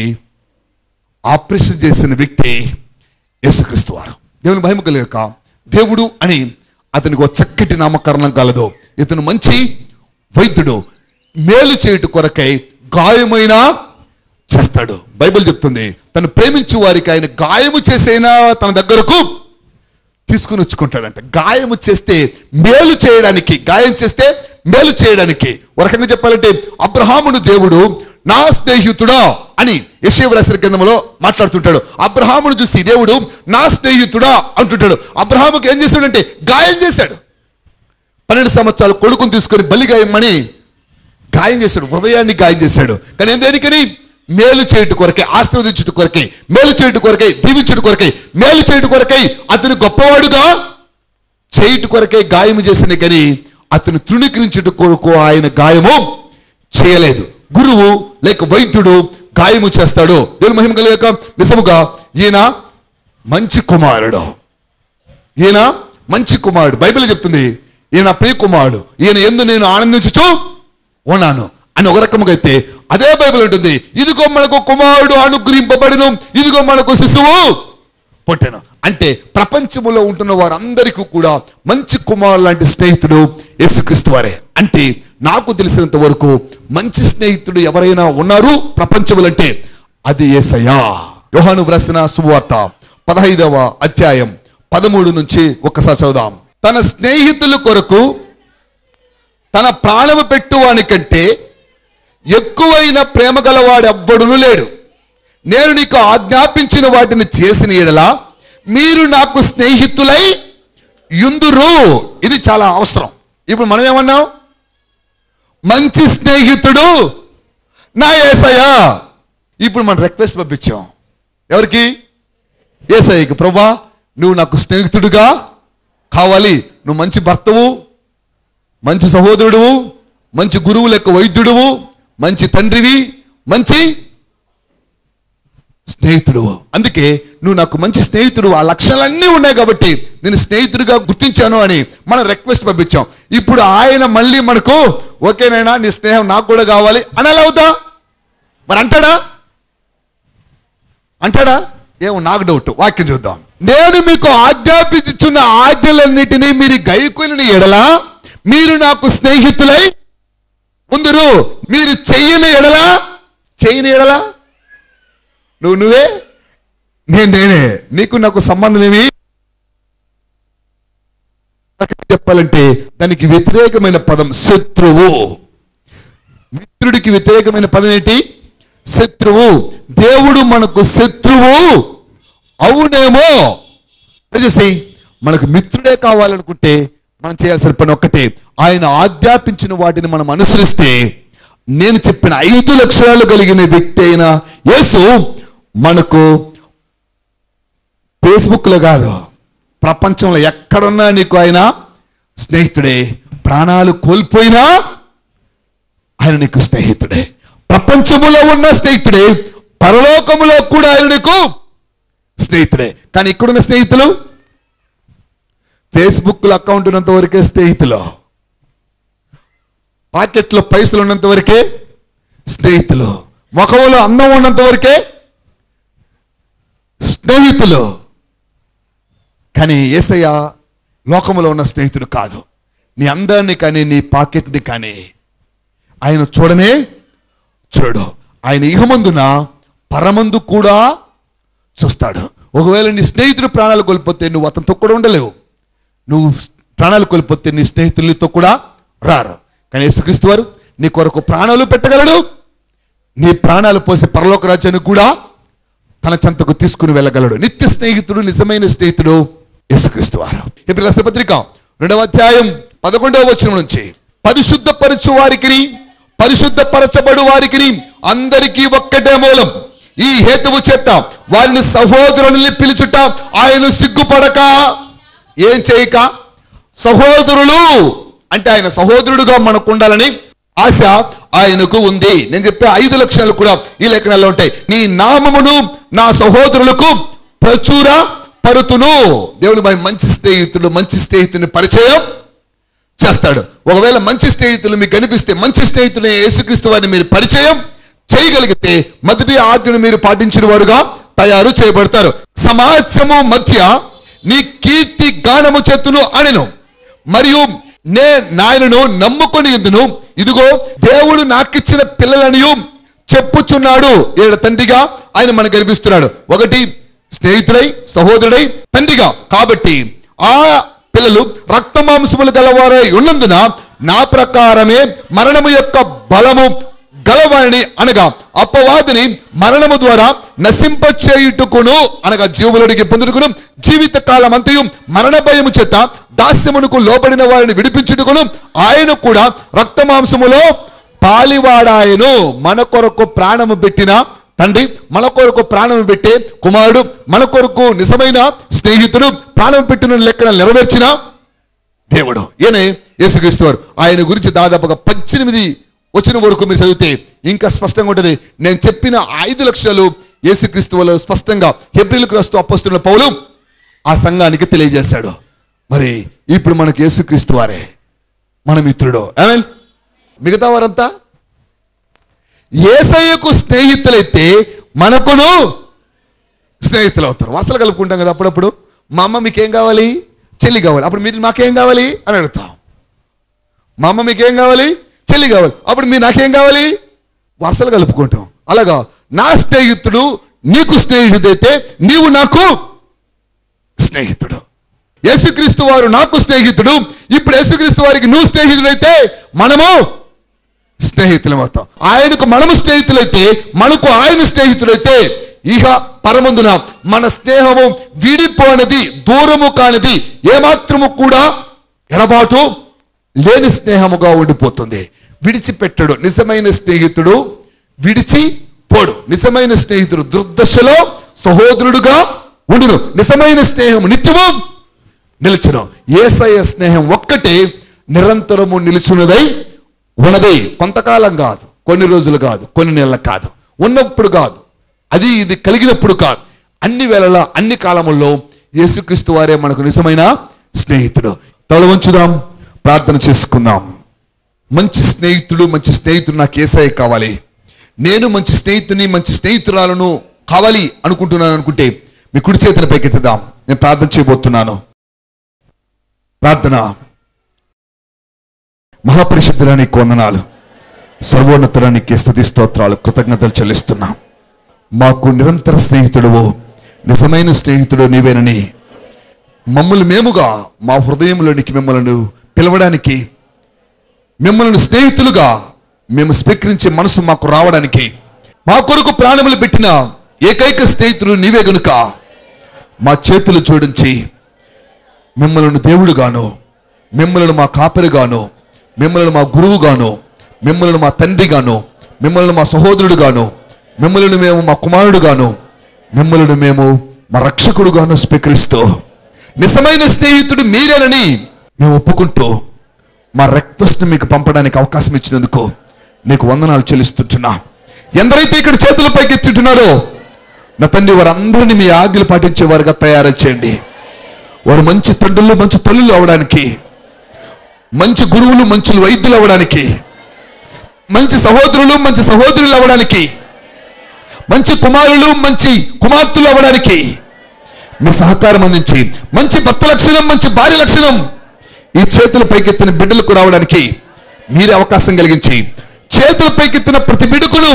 ఆపరేషన్ చేసిన వ్యక్తి యేసుక్రీస్తు వారు దేవుని భయం కలిగక దేవుడు అని అతనికి ఒక చక్కటి నామకరణం కలదు ఇతను మంచి వైద్యుడు మేలు చేయుట కొరకై గాయమైన చేస్తాడు బైబిల్ చెప్తుంది తను ప్రేమించు వారికి ఆయన గాయము చేసైనా తన దగ్గరకు తీసుకుని వచ్చుకుంటాడంట గాయము చేస్తే మేలు చేయడానికి గాయం చేస్తే మేలు చేయడానికి ఒక రకంగా చెప్పాలంటే అబ్రహామును దేవుడు నా స్నేహితుడా అని యశేవరాశి గ్రంథంలో మాట్లాడుతుంటాడు అబ్రహామును చూసి దేవుడు నా స్నేహితుడా అంటుంటాడు అబ్రహాముకి ఏం చేశాడంటే గాయం చేశాడు పన్నెండు సంవత్సరాలు కొడుకుని తీసుకొని బలిగా ఇమ్మని గాయం చేశాడు హృదయాన్ని గాయం చేశాడు కానీ ఏం దేనికని మేలు చేయుట కొరకే ఆశీర్వదించుట కొరకే మేలు చేయుట కొరకే దీవించుట కొరకే మేలు చేయుట కొరకై అతను గొప్పవాడుగా చేయుట కొరకే గాయము చేసిన కానీ అతను తృణీకరించుట కొరకు ఆయన గాయము చేయలేదు గురువు లేక వైద్యుడు గాయము చేస్తాడు దేవుని మహిమ కలిగాక నిజముగా ఈయన మంచి కుమారుడు ఈయన మంచి కుమారుడు బైబిల్ చెప్తుంది ఈయన ప్రియ కుమారుడు ఈయన ఎందు నేను ఆనందించుచు ఉన్నాను అని ఒక రకముగా అయితే అదే బైబిల్ ఉంటుంది ఇదిగో మనకు కుమారుడు అనుగ్రహింపబడును ఇదిగో మనకు శిశువు పుట్టెను అంటే ప్రపంచములో ఉంటున్న వారందరికీ కూడా మంచి కుమారుడు లాంటి స్నేహితుడు యేసుక్రీస్తు వారే అంటే నాకు తెలిసినంత వరకు మంచి స్నేహితుడు ఎవరైనా ఉన్నారు ప్రపంచములంటే అది ఏసయ్యా యోహాను వ్రాసిన శుభవార్త పదహైదవ అధ్యాయం పదమూడు నుంచి ఒక్కసారి చదుదాం తన స్నేహితుల కొరకు తన ప్రాణము పెట్టువాని కంటే ఎక్కువైన ప్రేమ గలవాడు ఎవ్వడును లేడు నేను నీకు ఆజ్ఞాపించిన వాటిని చేసిన ఎడల మీరు నాకు స్నేహితులై యుందురు ఇది చాలా అవసరం ఇప్పుడు మనం ఏమన్నాం మంచి స్నేహితుడు నా ఏసయ్యా ఇప్పుడు మనం రిక్వెస్ట్ పంపించాం ఎవరికి ఏసయ్యకి ప్రభా నువ్వు నాకు స్నేహితుడుగా కావాలి నువ్వు మంచి భర్తవు మంచి సహోదరుడువు మంచి గురువు లెక్క వైద్యుడువు మంచి తండ్రివి మంచి స్నేహితుడు అందుకే నువ్వు నాకు మంచి స్నేహితుడు ఆ లక్షణాలన్నీ ఉన్నాయి కాబట్టి నేను స్నేహితుడిగా గుర్తించాను అని మనం రిక్వెస్ట్ పంపించాం ఇప్పుడు ఆయన మళ్ళీ మనకు ఓకేనైనా నీ స్నేహం నాకు కూడా కావాలి అని ఎలా అవుతా మరి అంటాడా అంటాడా ఏమో నాకు డౌట్ వాక్యం చూద్దాం నేను మీకు ఆజ్ఞాపించుచున్న ఆజ్ఞలన్నిటినీ మీరు గైకొని ఎడలా మీరు నాకు స్నేహితులై ముందురు మీరు చెయ్యని ఎడలా చెయ్యని ఎడలా నువ్వు నువ్వే నేను నేనే నీకు నాకు సంబంధం ఏమి చెప్పాలంటే దానికి వ్యతిరేకమైన పదం శత్రువు మిత్రుడికి వ్యతిరేకమైన పదం ఏంటి శత్రువు దేవుడు మనకు శత్రువు అవునేమో దయచేసి మనకు మిత్రుడే కావాలనుకుంటే మనం చేయాల్సిన పని ఒక్కటే ఆయన ఆజ్ఞాపించిన వాటిని మనం అనుసరిస్తే నేను చెప్పిన ఐదు లక్షణాలు కలిగిన వ్యక్తి అయిన యేసు మనకు ఫేస్బుక్లో కాదు ప్రపంచంలో ఎక్కడున్నా నీకు ఆయన స్నేహితుడే ప్రాణాలు కోల్పోయినా ఆయన నీకు స్నేహితుడే ప్రపంచములో ఉన్న స్నేహితుడే పరలోకములో కూడా ఆయన నీకు స్నేహితుడే కానీ ఇక్కడున్న స్నేహితులు ఫేస్బుక్లో అకౌంట్ ఉన్నంత వరకే స్నేహితులు పాకెట్లో పైసలు ఉన్నంత వరకే స్నేహితులు ముఖంలో అందం ఉన్నంత వరకే స్నేహితులు కానీ ఏసయ్య లోకములో ఉన్న స్నేహితుడు కాదు నీ అందాన్ని కానీ నీ పాకెట్ని కానీ ఆయన చూడనే చూడు ఆయన ఇహమందున పరమందు కూడా చూస్తాడు ఒకవేళ నీ స్నేహితుడు ప్రాణాలు కోల్పోతే నువ్వు అతనితో కూడా ఉండలేవు నువ్వు ప్రాణాలు కోల్పోతే నీ స్నేహితులు నీతో కూడా రారు కానీ యేసుక్రీస్తు వారు నీ కొరకు ప్రాణాలు పెట్టగలడు నీ ప్రాణాలు పోసే పరలోక రాజ్యానికి కూడా తన చెంతకు తీసుకుని వెళ్ళగలడు నిత్య స్నేహితుడు నిజమైన స్నేహితుడు యేసుక్రీస్తు వారు ఇప్పుడు రాసిన పత్రిక రెండవ అధ్యాయం పదకొండవ వచనం నుంచి పరిశుద్ధపరచు వారికి పరిశుద్ధపరచబడు వారికి అందరికీ ఒక్కటే మూలం ఈ హేతువు చేత వారిని సహోదరుని పిలుచుట ఆయన సిగ్గుపడక ఏం చేయక సహోదరులు అంటే ఆయన సహోదరుడుగా మనకు ఉండాలని ఆశ ఆయనకు ఉంది నేను చెప్పే ఐదు లక్షణాలు కూడా ఈ లేఖనాల్లో ఉంటాయి నీ నామమును నా సహోదరులకు ప్రచుర పరుతును దేవుడు మరి మంచి స్నేహితుడు మంచి స్నేహితుని పరిచయం చేస్తాడు ఒకవేళ మంచి స్నేహితులు మీకు కనిపిస్తే మంచి స్నేహితుని యేసుక్రీస్తు వారిని మీరు పరిచయం చేయగలిగితే మొదటి ఆజ్ఞను మీరు పాటించిన వారుగా తయారు చేయబడతారు సమాజము మధ్య నీ కీర్తి గానము చెత్తును అనెను మరియు నే నాయనను నమ్ముకొని ఎందును ఇదిగో దేవుడు నాకిచ్చిన పిల్లలనియు చెప్పుచున్నాడు ఏడు తండ్రిగా ఆయన మనకు కనిపిస్తున్నాడు ఒకటి స్నేహితుడై సహోదరుడై తండ్రిగా కాబట్టి ఆ పిల్లలు రక్త మాంసములు గలవారై ఉన్నందున నా ప్రకారమే మరణము యొక్క బలము గలవారిని అనగా అపవాదిని మరణము ద్వారా నశింపచేయుటకును అనగా జీవులడికి పొందుకును జీవిత కాలం అంతయు మరణ భయము చేత దాస్యమునకు లోబడిన వారిని విడిపించుటకును ఆయన కూడా రక్త మాంసములో పాలివాడాయను మన కొరకు ప్రాణము పెట్టిన తండ్రి మన కొరకు ప్రాణం పెట్టే కుమారుడు మన కొరకు నిజమైన స్నేహితుడు ప్రాణం పెట్టిన లెక్కన నెరవేర్చిన దేవుడు ఈయనే యేసుక్రీస్తు వారు ఆయన గురించి దాదాపుగా పద్దెనిమిది వచ్చిన వరకు మీరు చదివితే ఇంకా స్పష్టంగా ఉంటుంది నేను చెప్పిన ఐదు లక్షలు యేసుక్రీస్తు వాళ్ళు స్పష్టంగా హెబ్రిల్కు రాస్తూ అప్పస్తున్న పౌలు ఆ సంఘానికి తెలియజేశాడు మరి ఇప్పుడు మనకు యేసుక్రీస్తు వారే మన మిత్రుడు ఏమేన్ మిగతా వారంతా ఏసయ్యకు స్నేహితులైతే మనకును స్నేహితులు అవుతారు వరుసలు కలుపుకుంటాం కదా అప్పుడప్పుడు మా అమ్మ మీకేం కావాలి చెల్లి కావాలి అప్పుడు మీరు మాకేం కావాలి అని అడుగుతాం మా అమ్మ మీకేం కావాలి చెల్లి కావాలి అప్పుడు మీరు నాకేం కావాలి వరుసలు కలుపుకుంటాం అలాగా నా స్నేహితుడు నీకు స్నేహితుడైతే నీవు నాకు స్నేహితుడు యేసుక్రీస్తు వారు నాకు స్నేహితుడు ఇప్పుడు యేసుక్రీస్తు వారికి నువ్వు స్నేహితుడైతే మనము స్నేహితులం అవుతాం ఆయనకు మనము స్నేహితులైతే మనకు ఆయన స్నేహితుడైతే ఇహ పరమందున మన స్నేహము విడిపోనది దూరము కానిది ఏమాత్రము కూడా ఎడబాటు లేని స్నేహముగా ఉండిపోతుంది విడిచిపెట్టడు నిజమైన స్నేహితుడు విడిచి పోడు నిజమైన స్నేహితుడు దుర్దశలో సహోదరుడుగా ఉండును నిజమైన స్నేహం నిత్యము నిలుచును ఏసయ స్నేహం ఒక్కటే నిరంతరము నిలుచున్నదై ఉన్నది కొంతకాలం కాదు కొన్ని రోజులు కాదు కొన్ని నెలలు కాదు ఉన్నప్పుడు కాదు అది ఇది కలిగినప్పుడు కాదు అన్ని వేళలా అన్ని కాలముల్లో యేసుక్రీస్తు వారే మనకు నిజమైన స్నేహితుడు తల వంచుదాం ప్రార్థన చేసుకుందాం మంచి స్నేహితుడు మంచి స్నేహితుడు నాకు ఏసఐ కావాలి నేను మంచి స్నేహితుని మంచి స్నేహితురాలను కావాలి అనుకుంటున్నాను అనుకుంటే మీ కుడి చేతిని పైకెత్తుదాం నేను ప్రార్థన చేయబోతున్నాను ప్రార్థన మహాపరిశుద్ధురానికి వందనాలు సర్వోన్నతురానికి స్థుతి స్తోత్రాలు కృతజ్ఞతలు చెల్లిస్తున్నాం మాకు నిరంతర స్నేహితుడువు నిజమైన స్నేహితుడు నీవేనని మమ్మల్ని మేముగా మా హృదయంలోనికి మిమ్మల్ని పిలవడానికి మిమ్మల్ని స్నేహితులుగా మేము స్వీకరించే మనసు మాకు రావడానికి మా కొరకు ప్రాణములు పెట్టిన ఏకైక స్నేహితుడు నీవే గనుక మా చేతులు జోడించి మిమ్మల్ని దేవుడుగాను మిమ్మల్ని మా కాపరిగాను మిమ్మల్ని మా గురువుగాను మిమ్మల్ని మా తండ్రిగాను మిమ్మల్ని మా సహోదరుడుగాను మిమ్మల్ని మేము మా కుమారుడుగాను మిమ్మల్ని మేము మా రక్షకుడుగాను స్వీకరిస్తూ నిజమైన స్నేహితుడు మీరేనని మేము ఒప్పుకుంటూ మా రిక్వెస్ట్ మీకు పంపడానికి అవకాశం ఇచ్చినందుకు నీకు వందనాలు చెల్లిస్తుంటున్నా ఎందరైతే ఇక్కడ చేతుల పైకి ఎత్తుంటున్నారో నా తండ్రి వారందరినీ మీ ఆజ్ఞలు పాటించే వారుగా తయారు చేయండి వారు మంచి తండ్రులు మంచి తల్లులు అవడానికి మంచి గురువులు మంచి వైద్యులు అవ్వడానికి మంచి సహోదరులు మంచి సహోదరులు అవ్వడానికి మంచి కుమారులు మంచి కుమార్తెలు అవ్వడానికి మీ సహకారం అందించి మంచి భర్త లక్షణం మంచి భార్య లక్షణం ఈ చేతుల పైకెత్తిన బిడ్డలకు రావడానికి మీరే అవకాశం కలిగించి చేతుల పైకెత్తిన ప్రతి బిడ్డకును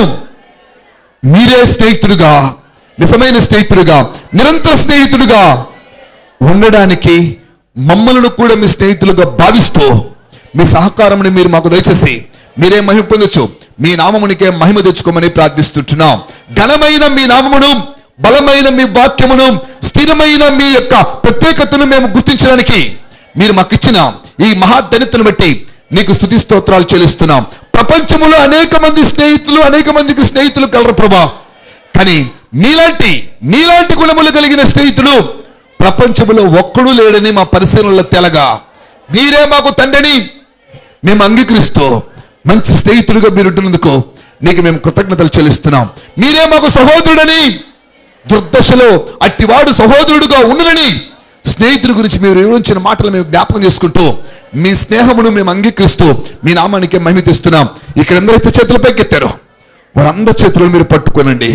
మీరే స్నేహితుడుగా నిజమైన స్నేహితుడుగా నిరంతర స్నేహితుడుగా ఉండడానికి మమ్మల్ని కూడా మీ స్నేహితులుగా భావిస్తూ మీ సహకారముని మీరు మాకు దయచేసి మీరే మహిమ పొందొచ్చు మీ నామమునికే మహిమ తెచ్చుకోమని ప్రార్థిస్తుంటున్నాం ఘనమైన మీ నామమును బలమైన మీ వాక్యమును స్థిరమైన మీ యొక్క ప్రత్యేకతను మేము గుర్తించడానికి మీరు మాకు ఇచ్చిన ఈ మహాధనితను బట్టి నీకు స్థుతి స్తోత్రాలు చెల్లిస్తున్నాం ప్రపంచములో అనేక మంది స్నేహితులు అనేక మందికి స్నేహితులు కలరు ప్రభా కానీ నీలాంటి నీలాంటి గుణములు కలిగిన స్నేహితుడు ప్రపంచంలో ఒక్కడు లేడని మా పరిశీలనలో తెలగా మీరే మాకు తండ్రిని మేము అంగీకరిస్తూ మంచి స్నేహితుడిగా మీరు ఉంటున్నందుకు నీకు మేము కృతజ్ఞతలు చెల్లిస్తున్నాం మీరే మాకు సహోదరుడని దుర్దశలో అట్టివాడు సహోదరుడుగా ఉండనని స్నేహితుడి గురించి మీరు వివరించిన మాటలు మేము జ్ఞాపకం చేసుకుంటూ మీ స్నేహమును మేము అంగీకరిస్తూ మీ నామానికి మహిమ తెస్తున్నాం ఇక్కడ ఎందరైతే చేతులపైకి ఎత్తారో వారందరి చేతులను మీరు పట్టుకోనండి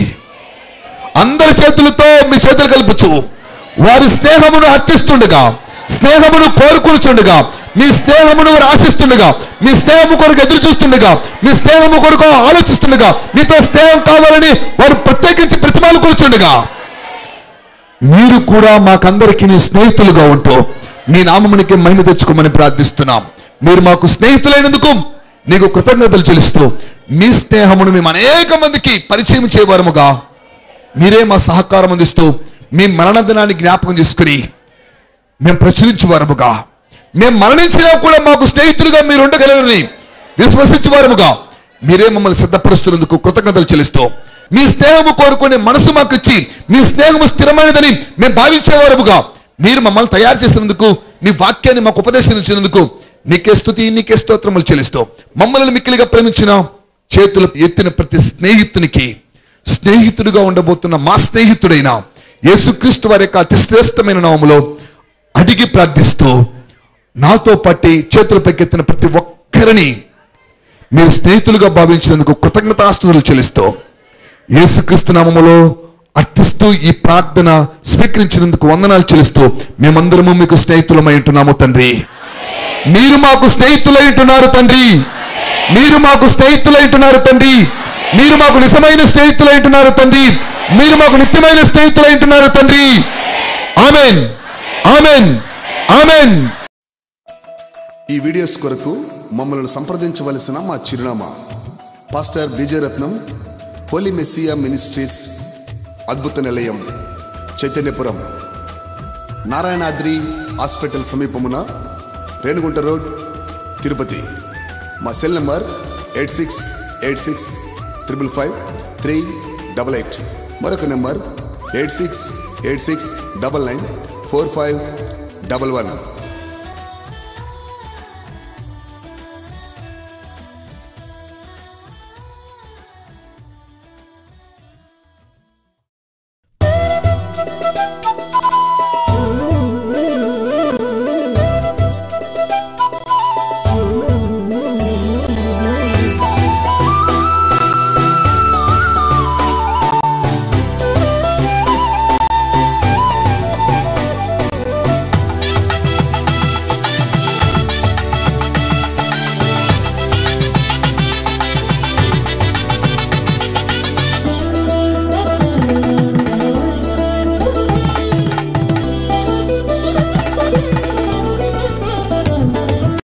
అందరి చేతులతో మీ చేతులు కల్పించు వారి స్నేహమును హత్తిస్తుండగా స్నేహమును కోరుకునిచుండగా మీ స్నేహమును వారు ఆశిస్తుండగా మీ స్నేహము కొరకు ఎదురు చూస్తుండగా మీ స్నేహము కొరకు ఆలోచిస్తుండగా మీతో స్నేహం కావాలని వారు ప్రత్యేకించి ప్రతిమాలు కూర్చుండగా మీరు కూడా మాకందరికి నీ స్నేహితులుగా ఉంటూ నీ నామమునికి మహిమ తెచ్చుకోమని ప్రార్థిస్తున్నాం మీరు మాకు స్నేహితులైనందుకు నీకు కృతజ్ఞతలు చెల్లిస్తూ మీ స్నేహమును మేము అనేక మందికి పరిచయం చేయవారముగా మీరే మా సహకారం అందిస్తూ మీ మరణ దినాన్ని జ్ఞాపకం చేసుకుని మేము ప్రచురించువారముగా మేము మరణించినా కూడా మాకు స్నేహితులుగా మీరు ఉండగలరని విశ్వసించువారముగా మీరే మమ్మల్ని సిద్ధపరుస్తున్నందుకు కృతజ్ఞతలు చెల్లిస్తూ మీ స్నేహము కోరుకునే మనసు మాకు ఇచ్చి మీ స్నేహము స్థిరమైనదని మేము భావించేవారముగా మీరు మమ్మల్ని తయారు చేసినందుకు నీ వాక్యాన్ని మాకు ఉపదేశించినందుకు నీకే స్థుతి నీకే స్తోత్రములు చెల్లిస్తూ మమ్మల్ని మిక్కిలిగా ప్రేమించిన చేతులు ఎత్తిన ప్రతి స్నేహితునికి స్నేహితుడిగా ఉండబోతున్న మా స్నేహితుడైన యేసుక్రీస్తు వారి యొక్క అతి శ్రేష్టమైన నామములో అడిగి ప్రార్థిస్తూ నాతో పట్టి చేతులు పైకెత్తిన ప్రతి ఒక్కరిని మీరు స్నేహితులుగా భావించినందుకు కృతజ్ఞతాస్తుతులు చెల్లిస్తూ యేసుక్రీస్తు నామములో అర్థిస్తూ ఈ ప్రార్థన స్వీకరించినందుకు వందనాలు చెల్లిస్తూ మేమందరము మీకు స్నేహితులమై ఉంటున్నాము తండ్రి మీరు మాకు స్నేహితులై ఉంటున్నారు తండ్రి మీరు మాకు స్నేహితులై ఉంటున్నారు తండ్రి మీరు మాకు నిజమైన స్నేహితులై ఉంటున్నారు తండ్రి మీరు మాకు నిత్యమైన స్నేహితులై ఉంటున్నారు తండ్రి ఆమెన్ ఆమెన్ ఆమెన్ ఈ వీడియోస్ కొరకు మమ్మల్ని సంప్రదించవలసిన మా చిరునామా పాస్టర్ విజయరత్నం పోలి మెస్సియా మినిస్ట్రీస్ అద్భుత నిలయం చైతన్యపురం నారాయణాద్రి హాస్పిటల్ సమీపమున రేణుగుంట రోడ్ తిరుపతి మా cell number eight six eight six triple five three double eight మరొక number eight six eight six double nine four five double one